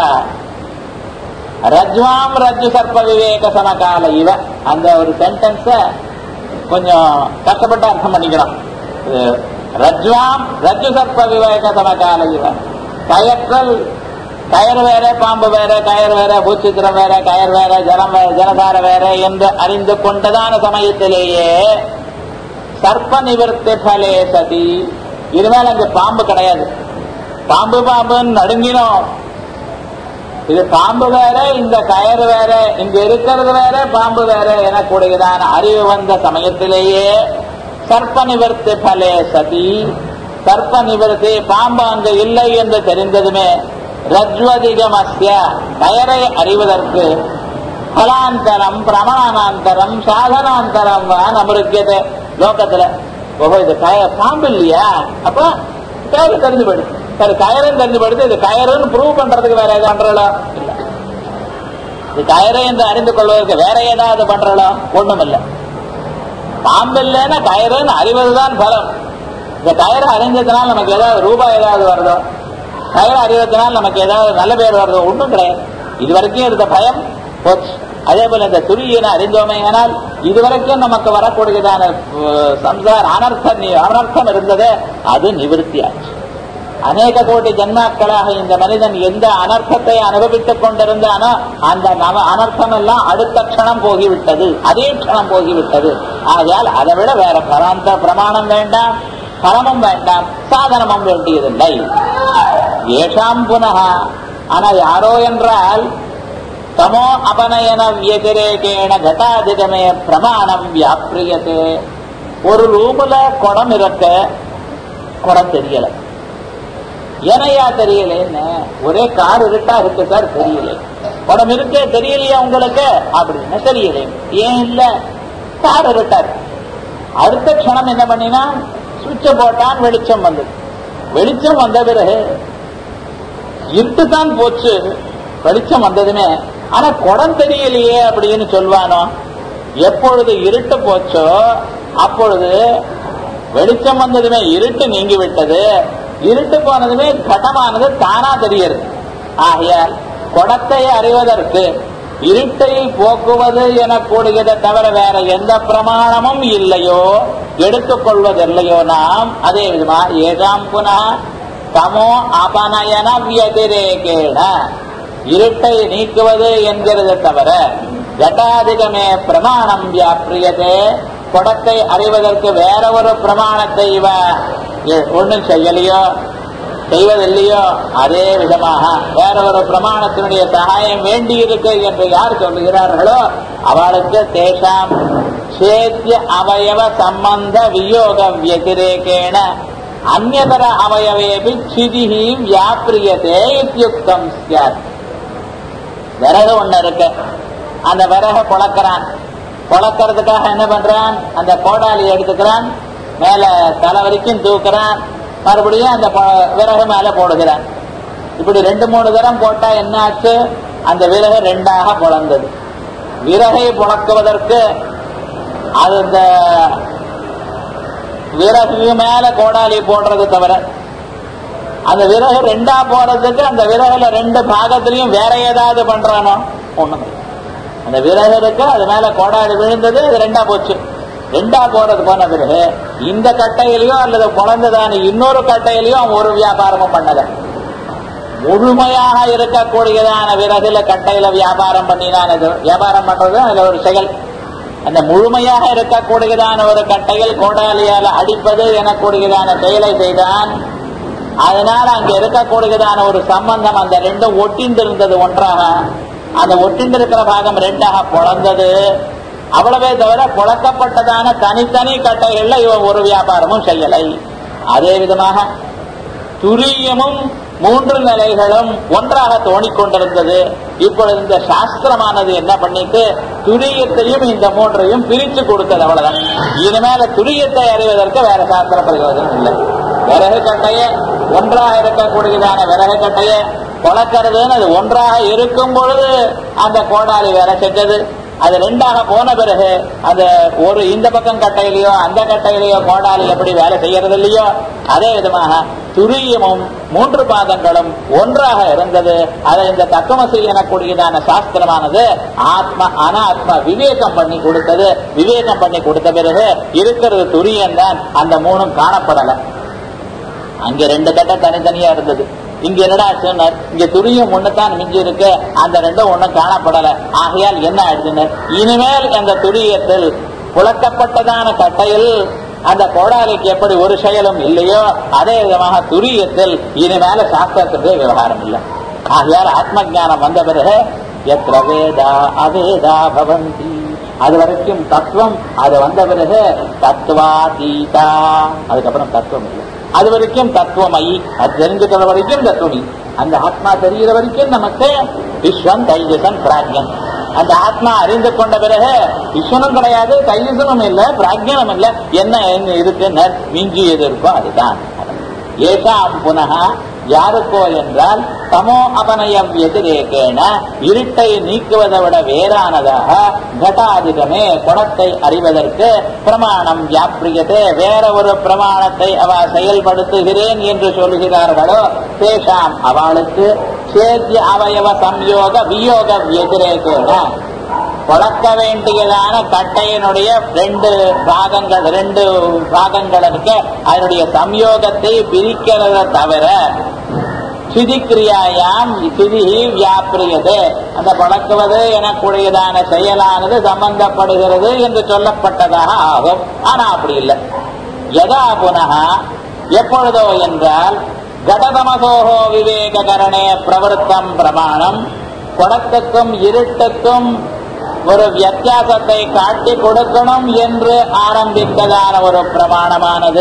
ரஜ்வாம் ரஜ்ஜு சர்ப்ப விவேக சமகால இவ அந்த ஒரு சென்டென்ஸ கொஞ்சம் கஷ்டப்பட்டு அர்த்தம் பண்ணிக்கலாம் இது ரஜ்வாம் ரஜ்ஜு சர்ப்ப விவேக சமகால இவ கயற்றல் கயர் வேற பாம்பு வேற கயர் வேற பூச்சித்திரம் வேற கயர் வேற ஜலம் வேற ஜலதார வேற என்று அறிந்து கொண்டதான சமயத்திலேயே சர்ப்ப நிவர்த்தி பலே சதி இனிமேல் அங்க பாம்பு கிடையாது பாம்பு பாம்புன்னு நடுங்கினோம் இது பாம்பு வேற இந்த கயறு வேற இங்க இருக்கிறது வேற பாம்பு வேற எனக்கூடியதான அறிவு வந்த சமயத்திலேயே சர்ப்ப நிவர்த்தி பலே சதி சர்ப்ப நிவர்த்தி பாம்பு அங்கு இல்லை என்று தெரிந்ததுமே ரஜ்வதிகமஸ்ய கயரை அறிவதற்கு பலாந்தரம் பிரமாணாந்தரம் சாதனாந்தரம் வா நமுருக்கியது லோகத்துல ஓஹோ இது கய பாம்பு இல்லையா அப்ப கயிறு தெரிஞ்சு போயிடுது சரி கயரும் தெரிஞ்சு போயிடுது இது கயறுன்னு ப்ரூவ் பண்றதுக்கு வேற ஏதாவது இல்ல இது கயிறு என்று அறிந்து கொள்வதற்கு வேற ஏதாவது பண்றோம் ஒண்ணும் இல்லை பாம்பு இல்லைன்னா கயிறுன்னு அறிவதுதான் பலம் இந்த கயிறு அறிஞ்சதுனால நமக்கு ஏதாவது ரூபாய் ஏதாவது வருதோ கயிறு அறிவதனால நமக்கு ஏதாவது நல்ல பேர் வருதோ ஒன்றும் கிடையாது இது வரைக்கும் இருந்த பயம் போச்சு அதே போல இந்த துரியனை அறிந்தோமே ஆனால் இதுவரைக்கும் நமக்கு வரக்கூடியதான அஹ், சம்சார அனர்த்தம் அனர்த்தம் இருந்ததே அது நிவர்த்தி ஆச்சு அநேக கோடி ஜன்மாக்களாக இந்த மனிதன் எந்த அனர்த்தத்தை அனுபவித்துக் கொண்டிருந்தானோ அந்த நவ அனர்த்தம் எல்லாம் அடுத்த க்ஷணம் போகிவிட்டது அதே க்ஷணம் போகிவிட்டது ஆகையால் அதை விட வேற பராந்த பிரமாணம் வேண்டாம் பரமும் வேண்டாம் சாதனமும் வேண்டியதில்லை ஏஷாம் புனக ஆனா யாரோ என்றால் தமோ அபநயன வியதிரேகேண கட்டாதிகமே பிரமாணம் வியாபிரியதே ஒரு ரூமுல குடம் இருக்க குடம் தெரியல ஏனையா தெரியலன்னு ஒரே கார் இருட்டா இருக்கு சார் தெரியல குடம் இருக்கே தெரியலையா உங்களுக்கு அப்படின்னு தெரியல ஏன் இல்ல கார் இருட்டா இருக்கு அடுத்த க்ஷணம் என்ன பண்ணினா சுவிட்ச போட்டான் வெளிச்சம் வந்தது வெளிச்சம் வந்த பிறகு இருட்டு தான் போச்சு வெளிச்சம் வந்ததுமே ஆனா குடம் தெரியலையே அப்படின்னு சொல்வானோ எப்பொழுது இருட்டு போச்சோ அப்பொழுது வெளிச்சம் வந்ததுமே இருட்டு நீங்கி விட்டது இருட்டு போனதுமே கடமானது தானா தெரியுது ஆகையால் குடத்தை அறிவதற்கு இருட்டை போக்குவது எனக்கூடியதை தவிர வேற எந்த பிரமாணமும் இல்லையோ எடுத்துக் கொள்வதில்லையோ நாம் அதே விதமா ஏதாம் புனா தமோ அபநயன வியதிரேகேன இருட்டை நீக்குவது என்கிறதை தவிர ஜட்டாதிகமே பிரமாணம் வியாபிரியதே குடத்தை அறிவதற்கு வேற ஒரு பிரமாணத்தை இவ ஒன்றும் செய்யலையோ செய்வதில்லையோ அதே விதமாக வேற ஒரு பிரமாணத்தினுடைய சகாயம் வேண்டி இருக்கு என்று யார் சொல்லுகிறார்களோ அவளுக்கு தேசாம் சேத்திய அவயவ சம்பந்த வியோக வியதிரேகேன அந்நதர அவயவேபி சிதிஹி வியாபிரியதே இத்தியுக்தம் சியாத் விறகு ஒண்ணு இருக்கு அந்த விறக பொழக்கிறான் பொழக்கிறதுக்காக என்ன பண்றான் அந்த கோடாலி எடுத்துக்கிறான் மேல தலை வரைக்கும் தூக்குறான் மறுபடியும் அந்த பொ- விறகு மேல போடுகிறான் இப்படி ரெண்டு மூணு தரம் போட்டா என்ன ஆச்சு அந்த விறகு ரெண்டாக பொழந்தது விறகை பொழக்குவதற்கு அது இந்த விறகு மேல கோடாலி போடுறது தவிர அந்த விறகு ரெண்டா போறதுக்கு அந்த விறகுல ரெண்டு பாகத்திலையும் வேற ஏதாவது பண்றானோ ஒண்ணும் இல்லை. அந்த விறகு இருக்கு அது மேல கோடாலி விழுந்தது அது ரெண்டா போச்சு ரெண்டா போறது போன பிறகு இந்த கட்டையிலயோ அல்லது குழந்தைதான இன்னொரு கட்டையிலயோ அவன் ஒரு வியாபாரமும் பண்ணல முழுமையாக இருக்கக்கூடியதான விறகுல கட்டையில வியாபாரம் பண்ணினான் இது வியாபாரம் பண்றது அதுல ஒரு செயல் அந்த முழுமையாக இருக்கக்கூடியதான ஒரு கட்டையில் கோடாலியால அடிப்பது எனக்கூடியதான செயலை செய்தான் அதனால அங்க இருக்கக்கூடியதான ஒரு சம்பந்தம் அந்த ரெண்டும் ஒட்டிந்திருந்தது ஒன்றாக அந்த ஒட்டிந்திருக்கிற பாகம் ரெண்டாக பொழந்தது அவ்வளவே தவிர புழக்கப்பட்டதான தனித்தனி கட்டைகள்ல இவன் ஒரு வியாபாரமும் செய்யலை அதே விதமாக துரியமும் மூன்று நிலைகளும் ஒன்றாக தோணிக் கொண்டிருந்தது இப்பொழுது இந்த சாஸ்திரமானது என்ன பண்ணிட்டு துரியத்தையும் இந்த மூன்றையும் பிரித்து கொடுத்தது அவ்வளவுதான் இனிமேல துரியத்தை அறிவதற்கு வேற சாஸ்திர பிரயோஜனம் இல்லை விறகு கட்டைய ஒன்றாக இருக்கக்கூடியதான விறகு கட்டைய பொழக்கிறதுன்னு அது ஒன்றாக இருக்கும் பொழுது அந்த கோடாலி வேலை செஞ்சது அது ரெண்டாக போன பிறகு அந்த ஒரு இந்த பக்கம் கட்டையிலையோ அந்த கட்டையிலையோ கோடாலி எப்படி வேலை செய்யறது இல்லையோ அதே விதமாக துரியமும் மூன்று பாதங்களும் ஒன்றாக இருந்தது அதை இந்த தத்துவசி எனக்கூடியதான சாஸ்திரமானது ஆத்ம அனாத்ம விவேகம் பண்ணி கொடுத்தது விவேகம் பண்ணி கொடுத்த பிறகு இருக்கிறது துரியம் தான் அந்த மூணும் காணப்படல அங்க ரெண்டு கட்டை தனித்தனியா இருந்தது இங்க என்னடா சொன்னார் இங்க துரியம் ஒண்ணுதான் மிஞ்சி இருக்கு அந்த ரெண்டும் ஒண்ணும் காணப்படல ஆகையால் என்ன ஆயிடுச்சுன்னு இனிமேல் அந்த துரியத்தில் புழக்கப்பட்டதான கட்டையில் அந்த கோடாலிக்கு எப்படி ஒரு செயலும் இல்லையோ அதே விதமாக துரியத்தில் இனிமேல சாஸ்திரத்துக்கு விவகாரம் இல்லை ஆகையால் ஆத்ம ஞானம் வந்த பிறகு எத்திர வேதா அவேதா பவந்தி அது வரைக்கும் தத்துவம் அது வந்த பிறகு தத்துவாதீதா அதுக்கப்புறம் தத்துவம் இல்லை அது வரைக்கும் தத்துவமயி அது தெரிஞ்சுக்கிற வரைக்கும் தத்துவமி அந்த ஆத்மா தெரிகிற வரைக்கும் நமக்கு விஸ்வம் தைஜசன் பிராக்யன் அந்த ஆத்மா அறிந்து கொண்ட பிறகு விஸ்வனும் கிடையாது தைஜசனும் இல்லை பிராக்யனும் இல்லை என்ன என்ன இருக்குன்னு மிஞ்சியது இருக்கோ அதுதான் ஏஷாம் புனக யாருக்கோ என்றால் தமோ அபநயம் எதிரேகேன இருட்டை நீக்குவதை விட வேறானதாக கட்டாதிகமே குணத்தை அறிவதற்கு பிரமாணம் வியாபிரியதே வேற ஒரு பிரமாணத்தை அவ செயல்படுத்துகிறேன் என்று சொல்கிறார்களோ தேஷாம் அவளுக்கு சேத்திய அவயவ சம்யோக வியோக எதிரேகேன வளர்க்க வேண்டியதான கட்டையினுடைய ரெண்டு பாகங்கள் ரெண்டு பாகங்கள் இருக்கு அதனுடைய சம்யோகத்தை பிரிக்கிறத தவிர சிதிக்கிரியாயாம் சிதி வியாபிரியது அந்த பழக்குவது எனக்குடையதான செயலானது சம்பந்தப்படுகிறது என்று சொல்லப்பட்டதாக ஆகும் ஆனா அப்படி இல்லை எதா புனக எப்பொழுதோ என்றால் கடதமசோகோ விவேககரணே பிரவருத்தம் பிரமாணம் குடத்துக்கும் இருட்டுக்கும் ஒரு வித்தியாசத்தை காட்டி கொடுக்கணும் என்று ஆரம்பித்ததான ஒரு பிரமாணமானது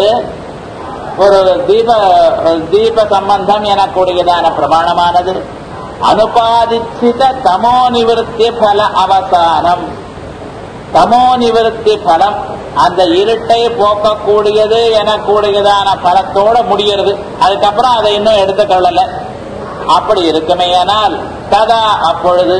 ஒரு தீப தீப சம்பந்தம் எனக்கூடியதான பிரமாணமானது அனுபாதிச்சித தமோ நிவர்த்தி பல அவசானம் தமோ நிவர்த்தி பலம் அந்த இருட்டை போக்கக்கூடியது எனக்கூடியதான பலத்தோட முடிகிறது அதுக்கப்புறம் அதை இன்னும் எடுத்துக்கொள்ளல அப்படி இருக்குமேயானால் ததா அப்பொழுது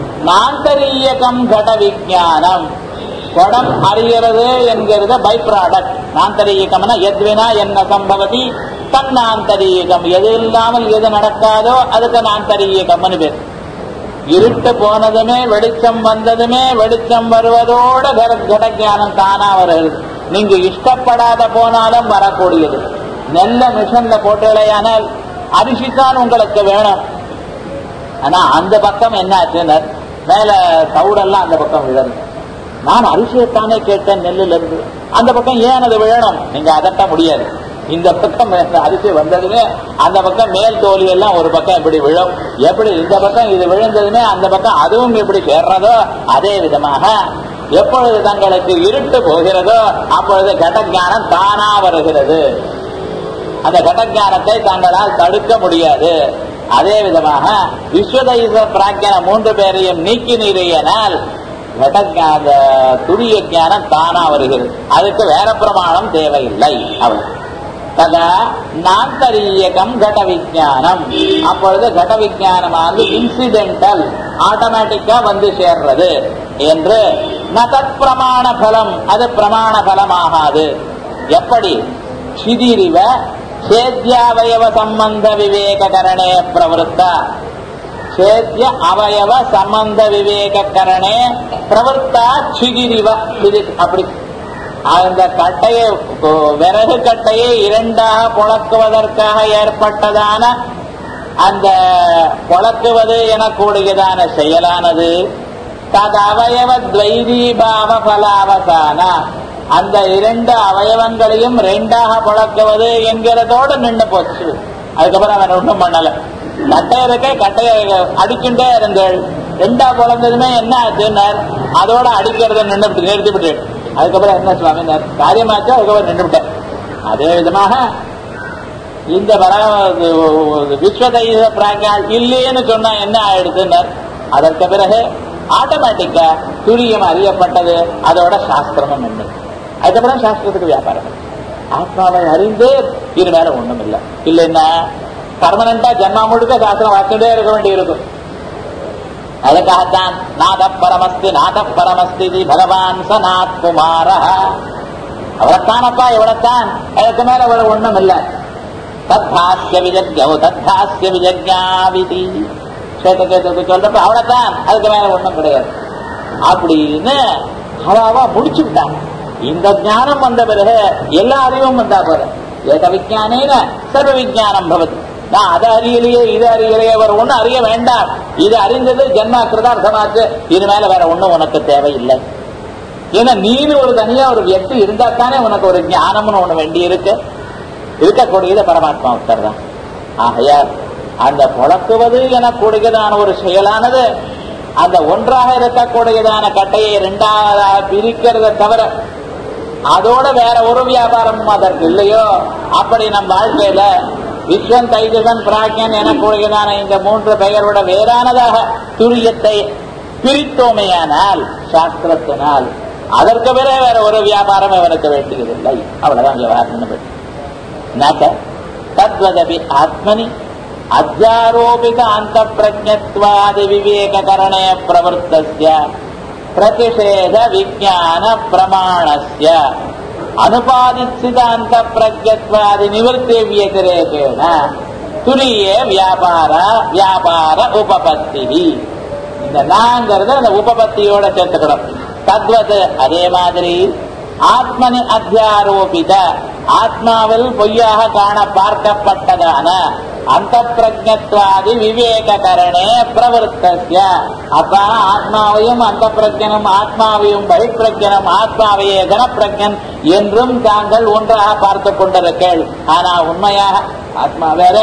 நாந்தரியகம் கட விஜானம் குடம் அறிகிறது என்கிறது பை ப்ராடக்ட் நாந்தரீகம்னா எத்வினா என்ன சம்பவதி தன்னாந்தரீகம் எது இல்லாமல் எது நடக்காதோ அதுக்கு நாந்தரீகம்னு பேர் இருட்டு போனதுமே வெளிச்சம் வந்ததுமே வெளிச்சம் வருவதோட கடஜானம் தானா வருகிறது நீங்க இஷ்டப்படாத போனாலும் வரக்கூடியது நெல்ல மிஷன்ல போட்டலையானால் அரிசித்தான் உங்களுக்கு வேணும் ஆனா அந்த பக்கம் என்ன ஆச்சுன்னு மேல தவுடெல்லாம் அந்த பக்கம் விழது நான் அரிசியத்தானே கேட்டேன் நெல்லுல இருந்து அந்த பக்கம் ஏன் அது விழணும் நீங்க அதட்ட முடியாது இந்த பக்கம் அரிசி வந்ததுமே அந்த பக்கம் மேல் தோலி எல்லாம் ஒரு பக்கம் இப்படி விழும் எப்படி இந்த பக்கம் இது விழுந்ததுமே அந்த பக்கம் அதுவும் இப்படி சேர்றதோ அதே விதமாக எப்பொழுது தங்களுக்கு இருட்டு போகிறதோ அப்பொழுது கடஞானம் தானா வருகிறது அந்த கடஞானத்தை தங்களால் தடுக்க முடியாது அதே விதமாக விஸ்வதைச பிராக்கியான மூன்று பேரையும் நீக்கி நீரையனால் அந்த துரிய ஞானம் தானா வருகிறது அதுக்கு வேற பிரமாணம் தேவையில்லை அவர் ததா நாந்தரீயகம் கட விஜானம் அப்பொழுது கட விஜானமானது இன்சிடென்டல் ஆட்டோமேட்டிக்கா வந்து சேர்றது என்று நதத் பிரமாண பலம் அது பிரமாண பலமாகாது எப்படி சிதிரிவ சேத்யாவயவ சம்பந்த விவேககரணே பிரவருத்தா சேத்திய அவயவ சம்பந்த விவேகக்கரணே பிரவர்த்தா சிகிரிவ இது அப்படி அந்த கட்டையை விறகு கட்டையை இரண்டாக புழக்குவதற்காக ஏற்பட்டதான அந்த புழக்குவது எனக்கூடியதான செயலானது தது அவயவ துவைதீபாவ பலாவசான அந்த இரண்டு அவயவங்களையும் ரெண்டாக புழக்குவது என்கிறதோடு நின்று போச்சு அதுக்கப்புறம் அவன் ஒன்றும் பண்ணல கட்டைய இருக்க கட்டைய அடிச்சுட்டே இருந்தேள் ரெண்டா குழந்ததுமே என்ன ஆச்சுன்னார் அதோட அடிக்கிறத நின்று நிறுத்தி விட்டு அதுக்கப்புறம் என்ன சுவாமினார் காரியமாச்சு அதுக்கப்புறம் நின்று விட்டேன் அதே விதமாக இந்த விஸ்வதைத பிராக்யால் இல்லைன்னு சொன்னா என்ன ஆயிடுதுன்னார் அதற்கு பிறகு ஆட்டோமேட்டிக்கா துரியம் அறியப்பட்டது அதோட சாஸ்திரமும் என்ன அதுக்கப்புறம் சாஸ்திரத்துக்கு வியாபாரம் ஆத்மாவை அறிந்து இது வேற ஒண்ணும் இல்லை இல்லைன்னா பர்மனண்டா ஜன்மா முழுக்க சாஸ்திரம் வாக்கிட்டே இருக்க வேண்டி இருக்கும் அதுக்காகத்தான் நாத பரமஸ்தி நாத பரமஸ்தி பகவான் சநாத் குமார அவரைத்தானப்பா இவளைத்தான் அதுக்கு மேல அவளை ஒண்ணும் இல்லை தத்தாஸ்ய விஜக்யோ தத்தாஸ்ய விஜக்யாவிதி சேத்தகேத்துக்கு சொல்றப்ப அவளைத்தான் அதுக்கு மேல ஒண்ணும் கிடையாது அப்படின்னு அவாவா முடிச்சு விட்டான் இந்த ஞானம் வந்த பிறகு எல்லா அறிவும் வந்தா போற ஏக விஜானேன சர்வ விஜானம் பவதி நான் அதை அறியலையே இது அறியலையே வேற ஒண்ணு அறிய வேண்டாம் இது அறிந்தது ஜென்மா கிருதார்த்தமாச்சு இது மேல வேற ஒண்ணும் உனக்கு தேவையில்லை ஏன்னா நீனு ஒரு தனியா ஒரு வியக்தி இருந்தா தானே உனக்கு ஒரு ஞானம்னு ஒண்ணு வேண்டி இருக்கு இருக்கக்கூடியது பரமாத்மா உத்தர் தான் ஆகையால் அந்த புழக்குவது எனக்கூடியதான ஒரு செயலானது அந்த ஒன்றாக இருக்கக்கூடியதான கட்டையை இரண்டாவதாக பிரிக்கிறத தவிர அதோட வேற ஒரு வியாபாரமும் அதற்கு இல்லையோ அப்படி நம் வாழ்க்கையில விஸ்வன் தைஜசன் பிராக்கியன் எனக்கூடியதான இந்த மூன்று பெயரோட வேறானதாக துரியத்தை பிரித்தோமையானால் சாஸ்திரத்தினால் அதற்கு பிறகு வேற ஒரு வியாபாரம் இவனுக்கு வேண்டியதில்லை அவ்வளவுதான் வியாபாரம் நச்ச தத்வதபி ஆத்மனி அத்தியாரோபித அந்த பிரஜத்வாதி விவேககரணே பிரவருத்தஸ்ய பிரதிஷேத விஜான பிரமாணஸ்ய அனுபாதிச்சித அந்த பிரஜத்வாதி நிவர்த்தி வியதிரேகேன துரிய வியாபார வியாபார உபபத்தி இந்த நாங்கிறத அந்த உபபத்தியோட சேர்த்துக்கணும் தத்வது அதே மாதிரி ஆத்மனி அத்தியாரோபித ஆத்மாவில் பொய்யாக காண பார்க்கப்பட்டதான அந்த பிரஜத்வாதி விவேககரணே பிரவருத்தஸ்ய அப்ப ஆத்மாவையும் அந்த பிரஜனும் ஆத்மாவையும் பகிப்பிரஜனம் ஆத்மாவையே கனப்பிரஜன் என்றும் தாங்கள் ஒன்றாக பார்த்து கொண்டிருக்கேள் ஆனா உண்மையாக ஆத்மா வேற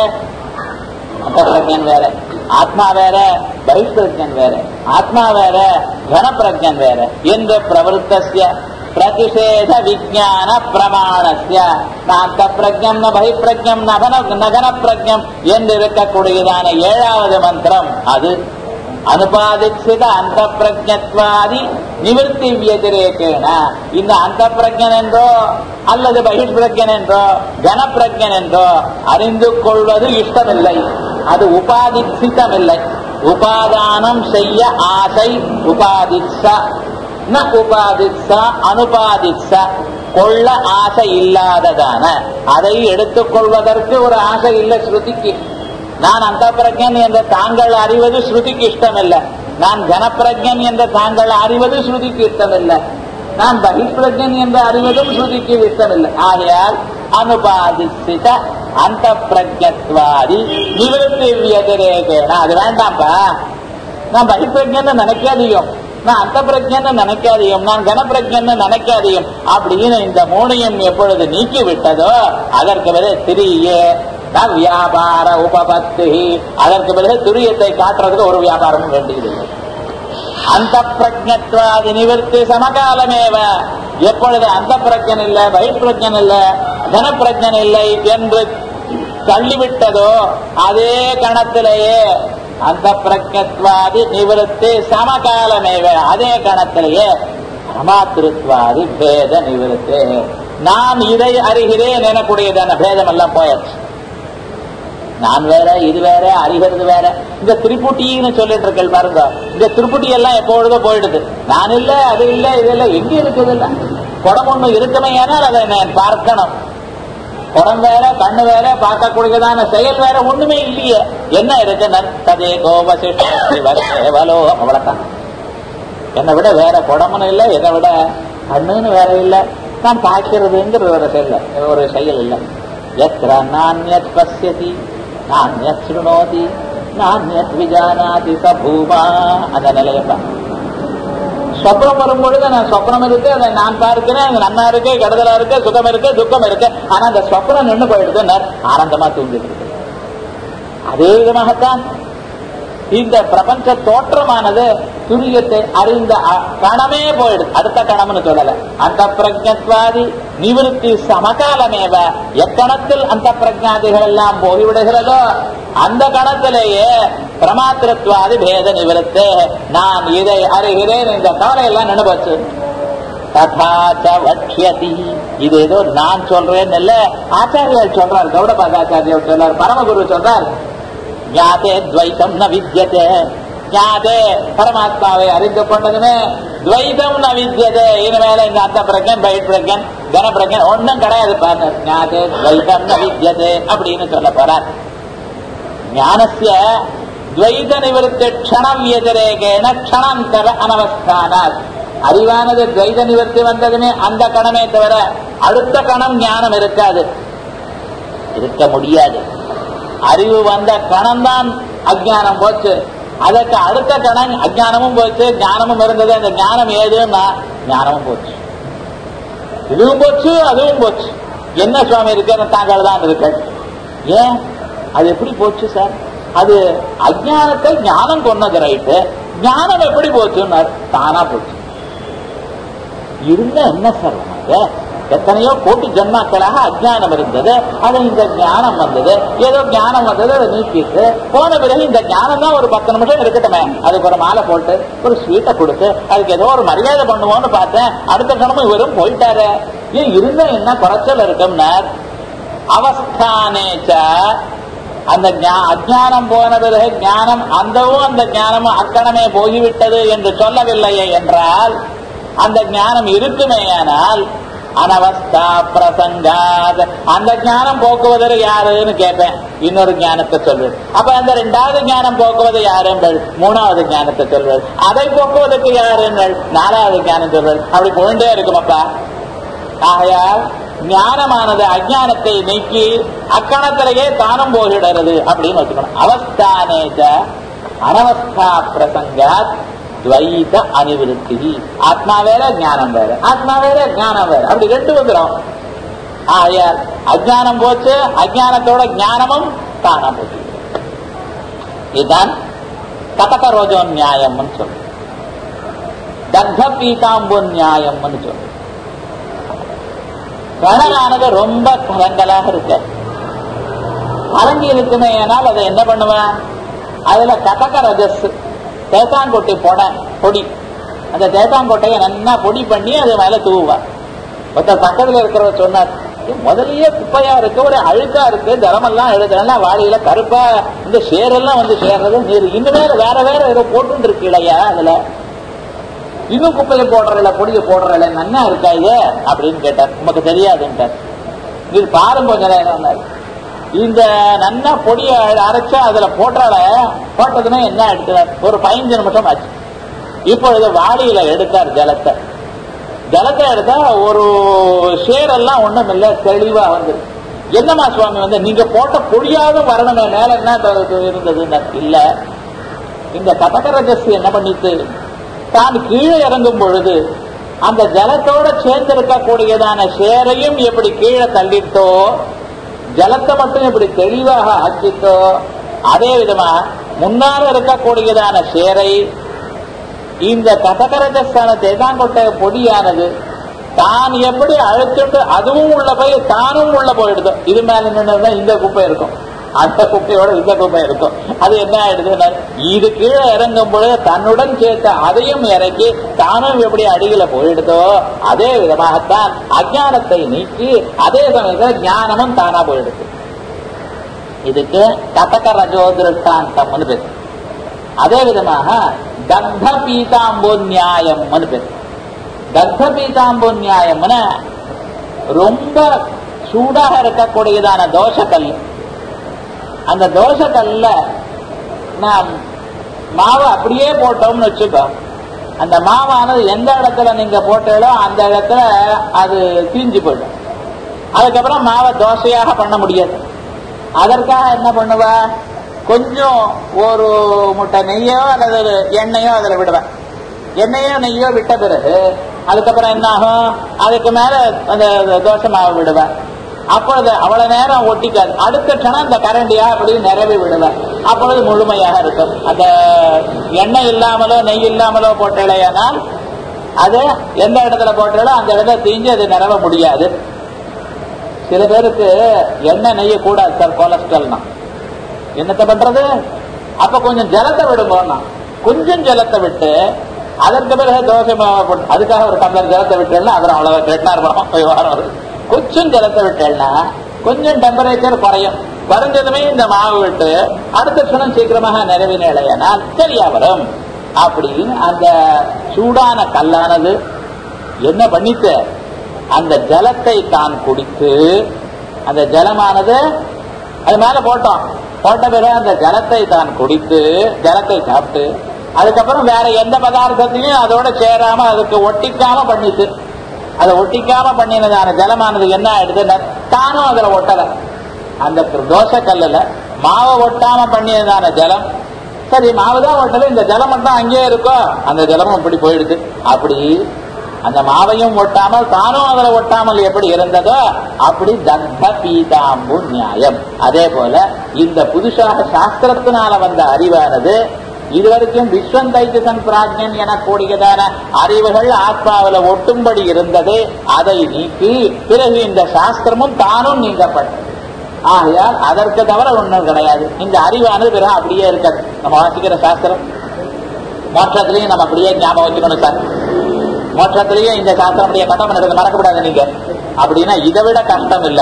அந்த பிரஜன் வேற ஆத்மா வேற பகிஷ்பிரஜன் வேற ஆத்மா வேற கனப்பிரஜன் வேற என்று பிரவருத்தஸ்ய பிரதிஷேத விஜான பிரமாணஸ்ய அந்த பிரஜம் ந பகிப்பிரஜம் நகன நகன பிரஜம் என்று இருக்கக்கூடியதான ஏழாவது மந்திரம் அது அனுபாதிச்சித அந்த பிரஜத்வாதி நிவர்த்தி வியதிரேக்கேன இந்த அந்த பிரஜன் என்றோ அல்லது பகிஷ்பிரஜன் என்றோ கனப்பிரஜன் என்றோ அறிந்து கொள்வது இஷ்டமில்லை அது உபாதிச்சிதமில்லை உபாதானம் செய்ய ஆசை உபாதிச்ச ந உபாதிச்ச அனுபாதிச்ச கொள்ள ஆசை இல்லாததான அதை எடுத்துக்கொள்வதற்கு ஒரு ஆசை இல்லை ஸ்ருதிக்கு நான் அந்த பிரஜன் என்ற தாங்கள் அறிவது ஸ்ருதிக்கு இஷ்டமில்லை நான் கனப்பிரஜன் என்ற தாங்கள் அறிவது ஸ்ருதிக்கு இஷ்டமில்லை நான் பகிஷ்பிரஜன் என்று அறிவதும் ஸ்ருதிக்கு இஷ்டமில்லை ஆகையால் அனுபாதிச்சித அந்த பிரஜத்வாதி நிவர்த்தி வியதிரேகேன அது வேண்டாம்ப்பா நான் பகிஷ்பிரஜன் நினைக்காதியும் நான் அந்த பிரஜன்னு நினைக்காதையும் நான் கனப்பிரஜன்னு நினைக்காதையும் அப்படின்னு இந்த மூணையும் எப்பொழுது நீக்கி விட்டதோ அதற்கு பிறகு திரியே வியாபார உபபத்தி அதற்கு பிறகு துரியத்தை காட்டுறதுக்கு ஒரு வியாபாரமும் வேண்டியது அந்த பிரஜத்வாதி நிவர்த்தி சமகாலமேவ எப்பொழுது அந்த பிரஜன் இல்லை பகிர்பிரஜன் இல்லை கனப்பிரஜன் இல்லை என்று தள்ளிவிட்டதோ அதே கணத்திலேயே அந்த பிரஜத்வாதி நிவர்த்தி சமகாலமேவ அதே கணத்திலேயே சமாத்திருத்வாதி பேத நிவர்த்தி நான் இதை அறிகிறேன் எனக்கூடியதான பேதம் எல்லாம் போயாச்சு நான் வேற இது வேற அறிகிறது வேற இந்த திருப்புட்டின்னு சொல்லிட்டு இருக்கேன் பாருங்க இந்த திருப்புட்டி எல்லாம் எப்பொழுதோ போயிடுது நான் இல்ல அது இல்ல இது இல்ல எங்க இருக்குது இல்ல குடம் ஒண்ணு இருக்குமே ஏனால் அதை நான் பார்க்கணும் குடம் வேற கண்ணு வேற பார்க்கக்கூடியதான செயல் வேற ஒண்ணுமே இல்லையே என்ன இருக்கு நற்பதே கோவசிஷ்டவலோ அவ்வளவுதான் என்னை விட வேற குடம்னு இல்லை என்னை விட கண்ணுன்னு வேற இல்லை நான் பார்க்கிறதுங்கிற ஒரு செயல் ஒரு செயல் இல்லை எத்திர நானியத் பசியதி நானியத் சுணோதி நானியத் விஜானாதி ச பூமா அந்த நிலையப்பா சொப்னம் வரும்பொழுது நான் சொப்னம் இருக்கு அதை நான் பார்க்கிறேன் அது நன்னா இருக்கு கெடுதலா இருக்கு சுகம் இருக்கு துக்கம் இருக்கு ஆனா அந்த சொப்னம் நின்று போயிடுது நான் ஆனந்தமா தூங்கிட்டு இருக்கு அதே விதமாகத்தான் இந்த பிரபஞ்ச தோற்றமானது துரியத்தை அறிந்த கணமே போயிடுது அடுத்த கணம்னு சொல்லல அந்த பிரஜத்வாதி நிவிருத்தி சமகாலமேவ எக்கணத்தில் அந்த பிரஜாதிகள் எல்லாம் போய்விடுகிறதோ அந்த கணத்திலேயே பிரமாத்திரத்வாதி பேத நிவிருத்து நான் இதை அறிகிறேன் இந்த கவலை எல்லாம் நினைவச்சு வட்சியதி இது ஏதோ நான் சொல்றேன் இல்ல ஆச்சாரியர் சொல்றார் கௌடபாதாச்சாரியர் சொல்றார் பரமகுரு சொல்றார் ஞாதே துவைத்தம் ந வித்தியதே ஞாதே பரமாத்மாவை அறிந்து கொண்டதுமே துவைதம் ந வித்தியதே இனிமேல இந்த அந்த பிரஜன் பயிர் பிரஜன் கன பிரஜன் ஒன்னும் கிடையாது பாருங்க ஞாதே துவைதம் ந வித்தியதே அப்படின்னு சொல்ல போறார் ஞானசிய துவைத நிவர்த்தி க்ஷணம் எதிரேகேன க்ஷணாந்தர அனவஸ்தானாத் அறிவானது துவைத நிவர்த்தி வந்ததுமே அந்த கணமே தவிர அடுத்த கணம் ஞானம் இருக்காது இருக்க முடியாது அறிவு வந்த கணம்தான் அஜானம் போச்சு அதற்கு அடுத்த கணம் அஜானமும் போச்சு ஞானமும் இருந்தது அந்த ஞானம் ஏதுன்னா ஞானமும் போச்சு இதுவும் போச்சு அதுவும் போச்சு என்ன சுவாமி இருக்கு தாங்கள் தான் இருக்கு ஏன் அது எப்படி போச்சு சார் அது அஜானத்தை ஞானம் கொண்டது ரைட்டு ஞானம் எப்படி போச்சுன்னார் தானா போச்சு இருந்தா என்ன சார் உனக்கு எத்தனையோ கோட்டி ஜென்மாக்களாக அஜானம் இருந்தது அது இந்த ஞானம் வந்தது ஏதோ ஞானம் வந்தது அதை நீக்கிட்டு போன பிறகு இந்த ஞானம் தான் ஒரு பத்து நிமிஷம் இருக்கட்டுமே அதுக்கு ஒரு மாலை போட்டு ஒரு ஸ்வீட்டை கொடுத்து அதுக்கு ஏதோ ஒரு மரியாதை பண்ணுவோம்னு பார்த்தேன் அடுத்த கணமும் இவரும் போயிட்டாரு ஏன் இருந்தா என்ன குறைச்சல் இருக்கும்னா அவஸ்தானேச்ச அந்த ஞா- அஜ்ஞானம் போன பிறகு ஞானம் அந்தவும் அந்த ஞானமும் அக்கணமே போய்விட்டது என்று சொல்லவில்லையே என்றால் அந்த ஞானம் இருக்குமேயானால் அனவஸ்தா பிரசங்காத் அந்த ஞானம் போக்குவதற்கு யாருன்னு கேட்பேன் இன்னொரு ஞானத்தை சொல்வேன் அப்ப அந்த ரெண்டாவது ஞானம் போக்குவது யாருங்கள் மூணாவது ஞானத்தை சொல்வேன் அதை போக்குவதற்கு யாருங்கள் நாலாவது ஞானம் சொல்வேன் அப்படி போயிட்டே இருக்குமப்பா ஆகையால் ஞானமானது அஜானத்தை நீக்கி அக்கணத்திலேயே தானம் போகிடுறது அப்படின்னு வச்சுக்கணும் அவஸ்தானேச்ச அனவஸ்தா பிரசங்காத் துவைத அனிவிருத்தி ஆத்மா வேற ஞானம் வேற ஆத்மா வேற ஞானம் வேற அப்படி ரெண்டு வந்துடும் ஆகையால் அஜானம் போச்சு அஜானத்தோட ஞானமும் தானா போச்சு இதுதான் கதக ரோஜோ நியாயம்னு சொல்லு தத்த பீதாம்பு நியாயம்னு சொல்லு கடலானது ரொம்ப கலங்கலாக இருக்கு கலங்கி இருக்குமே ஆனால் அதை என்ன பண்ணுவேன் அதுல கதக ரஜஸ் தேசாங்கொட்டை போட பொடி அந்த தேசாங்கொட்டையை நல்லா பொடி பண்ணி அது மேல தூவுவார் ஒருத்தர் பக்கத்துல இருக்கிறவர் சொன்னார் "இது முதல்லயே குப்பையா இருக்கு ஒரு அழுக்கா இருக்கு ஜலமெல்லாம் எழுதுனா வாளியில கருப்பா இந்த சேரெல்லாம் வந்து சேர்றது நீர் இன்னுமே வேற வேற ஏதோ போட்டு இருக்கு இல்லையா அதுல இன்னும் குப்பையை போடுறல பொடியை போடுறல நன்னா இருக்கா இது அப்படின்னு கேட்டார் உமக்கு தெரியாதுன்ட்டார் இது பாருங்க கொஞ்ச நேரம் இந்த நன்னா பொடியை அரைச்சா அதுல போட்டால போட்டதுமே என்ன எடுக்கிறார் ஒரு பதினஞ்சு நிமிஷம் ஆச்சு இப்பொழுது வாளியில எடுத்தார் ஜலத்தை ஜலத்தை எடுத்தா ஒரு ஷேரெல்லாம் ஒண்ணும் இல்ல தெளிவா வந்து என்னமா சுவாமி வந்து நீங்க போட்ட பொடியாவது வரணுமே மேல என்ன த- இருந்ததுன்னா இல்ல இந்த கதகரஜஸ் என்ன பண்ணிட்டு தான் கீழே இறங்கும் பொழுது அந்த ஜலத்தோட சேர்ந்திருக்கக்கூடியதான ஷேரையும் எப்படி கீழே தள்ளிட்டோ ஜலத்தை மட்டும் எப்படி தெளிவாக ஆக்கிட்டோ அதே விதமா முன்னால இருக்கக்கூடியதான ஷேரை இந்த கதகரஜஸ்தான தேதாங்கொட்டை பொடியானது தான் எப்படி அழுத்திட்டு அதுவும் உள்ள போய் தானும் உள்ள போயிடுது இது மேல நின்று இந்த குப்பை இருக்கும் அந்த குப்பையோட இந்த குப்பை இருக்கும் அது என்ன ஆயிடுதுன்னா இது கீழே இறங்கும் பொழுது தன்னுடன் சேர்த்த அதையும் இறக்கி தானும் எப்படி அடியில போயிடுதோ அதே விதமாகத்தான் அஜானத்தை நீக்கி அதே சமயத்தில் ஞானமும் தானா போயிடுது இதுக்கு கதக ரஜோ திருஷ்டாந்தம்னு பேரு அதே விதமாக தக்த பீதாம்போ நியாயம்னு பேரு தக்த பீதாம்போ நியாயம்னு ரொம்ப சூடாக இருக்கக்கூடியதான தோசைக்கல் அந்த தோசைக்கல்ல நாம் மாவை அப்படியே போட்டோம்னு வச்சுக்கோ அந்த மாவானது எந்த இடத்துல நீங்க போட்டாலோ அந்த இடத்துல அது தீஞ்சு போயிடும் அதுக்கப்புறம் மாவை தோசையாக பண்ண முடியாது அதற்காக என்ன பண்ணுவா கொஞ்சம் ஒரு முட்டை நெய்யோ அல்லது ஒரு எண்ணெயோ அதுல விடுவேன் எண்ணெயோ நெய்யோ விட்ட பிறகு அதுக்கப்புறம் என்ன ஆகும் அதுக்கு மேல அந்த தோசை மாவு விடுவேன் அப்பொழுது அவ்வளவு நேரம் ஒட்டிக்காது அடுத்த க்ஷணம் அந்த கரண்டியா அப்படி நிரவி விடுவேன் அப்பொழுது முழுமையாக இருக்கும் அந்த எண்ணெய் இல்லாமலோ நெய் இல்லாமலோ போட்டலையானால் அது எந்த இடத்துல போட்டாலோ அந்த இடத்துல தீஞ்சு அது நிரவ முடியாது சில பேருக்கு எண்ணெய் நெய்ய கூடாது சார் கொலஸ்ட்ரால்னா என்னத்த பண்றது அப்ப கொஞ்சம் ஜலத்தை விடுங்கோன்னா கொஞ்சம் ஜலத்தை விட்டு அதற்கு பிறகு தோசை மாவை போட்டு அதுக்காக ஒரு டம்ளர் ஜலத்தை விட்டேன்னா அப்புறம் அவ்வளவு கெட்டினார் பணம் விவகாரம் வருது கொஞ்சம் ஜலத்தை விட்டேன்னா கொஞ்சம் டெம்பரேச்சர் குறையும் குறைஞ்சதுமே இந்த மாவு விட்டு அடுத்த க்ஷணம் சீக்கிரமாக நிறைவின இலையனால் சரியா வரும் அப்படின்னு அந்த சூடான கல்லானது என்ன பண்ணித்து அந்த ஜலத்தை தான் குடித்து அந்த ஜலமானது அது மேல போட்டோம் போட்ட பிறகு அந்த ஜலத்தை தான் குடித்து ஜலத்தை சாப்பிட்டு அதுக்கப்புறம் வேற எந்த பதார்த்தத்தையும் அதோட சேராம அதுக்கு ஒட்டிக்காம பண்ணிச்சு அதை ஒட்டிக்காம பண்ணினதான ஜலமானது என்ன ஆயிடுது தானும் அதுல ஒட்டல அந்த தோசை கல்லுல மாவை ஒட்டாம பண்ணியதான ஜலம் சரி மாவு தான் ஒட்டல இந்த ஜலம் மட்டும் அங்கேயே இருக்கோ அந்த ஜலமும் அப்படி போயிடுது அப்படி அந்த மாவையும் ஒட்டாமல் தானும் அதில் ஒட்டாமல் எப்படி இருந்ததோ அப்படி தத்த பீதாம்பு நியாயம் அதே போல இந்த புதுசாக சாஸ்திரத்தினால வந்த அறிவானது இதுவரைக்கும் விஸ்வம் தைஜசன் பிராஜ்யன் எனக்கூடியதான அறிவுகள் ஆத்மாவில ஒட்டும்படி இருந்தது அதை நீக்கி பிறகு இந்த சாஸ்திரமும் தானும் நீங்கப்பட்டது ஆகையால் அதற்கு தவிர ஒன்றும் கிடையாது இந்த அறிவானது பிறகு அப்படியே இருக்காது நம்ம வாசிக்கிற சாஸ்திரம் மோட்சத்திலையும் நம்ம அப்படியே ஞாபகம் வச்சுக்கணும் சார் மோட்சத்திலேயே இந்த சாஸ்திரம் அப்படியே கட்டம் பண்ணுறது மறக்கப்படாது நீங்க அப்படின்னா இதை விட கஷ்டம் இல்ல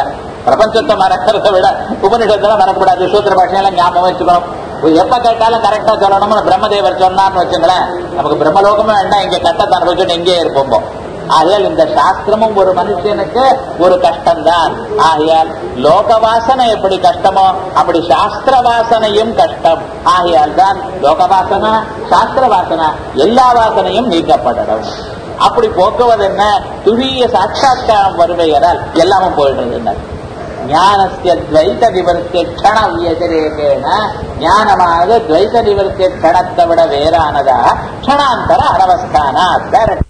பிரபஞ்சத்தை மறக்கிறத விட உபனிஷத்துல மறக்கப்படாது சூத்திர பாஷையெல்லாம் ஞாபகம் வச்சுக்கணும் எப்ப கேட்டாலும் கரெக்டா சொல்லணும்னு பிரம்மதேவர் சொன்னார்னு வச்சுங்களேன் நமக்கு பிரம்மலோகமும் வேண்டாம் இங்க கட்டத்தை அனுபவிச்சுட்டு எங்கேயே இருப்போம் ஆகையால் இந்த சாஸ்திரமும் ஒரு மனுஷனுக்கு ஒரு கஷ்டம்தான் ஆகையால் லோக வாசனை எப்படி கஷ்டமோ அப்படி சாஸ்திர வாசனையும் கஷ்டம் ஆகையால் தான் லோக வாசனா சாஸ்திர வாசனா எல்லா வாசனையும் நீக்கப்படணும் அப்படி போக்குவது என்ன துரிய சாட்சா்காரம் வருவையரால் எல்லாமும் போயிடுறது ஞானஸ்ய துவைத நிவர்த்திய க்ஷண வியதிரேகேன ஞானமானது துவைத நிவர்த்திய க்ஷணத்தை விட வேறானதா க்ஷணாந்தர அனவஸ்தானா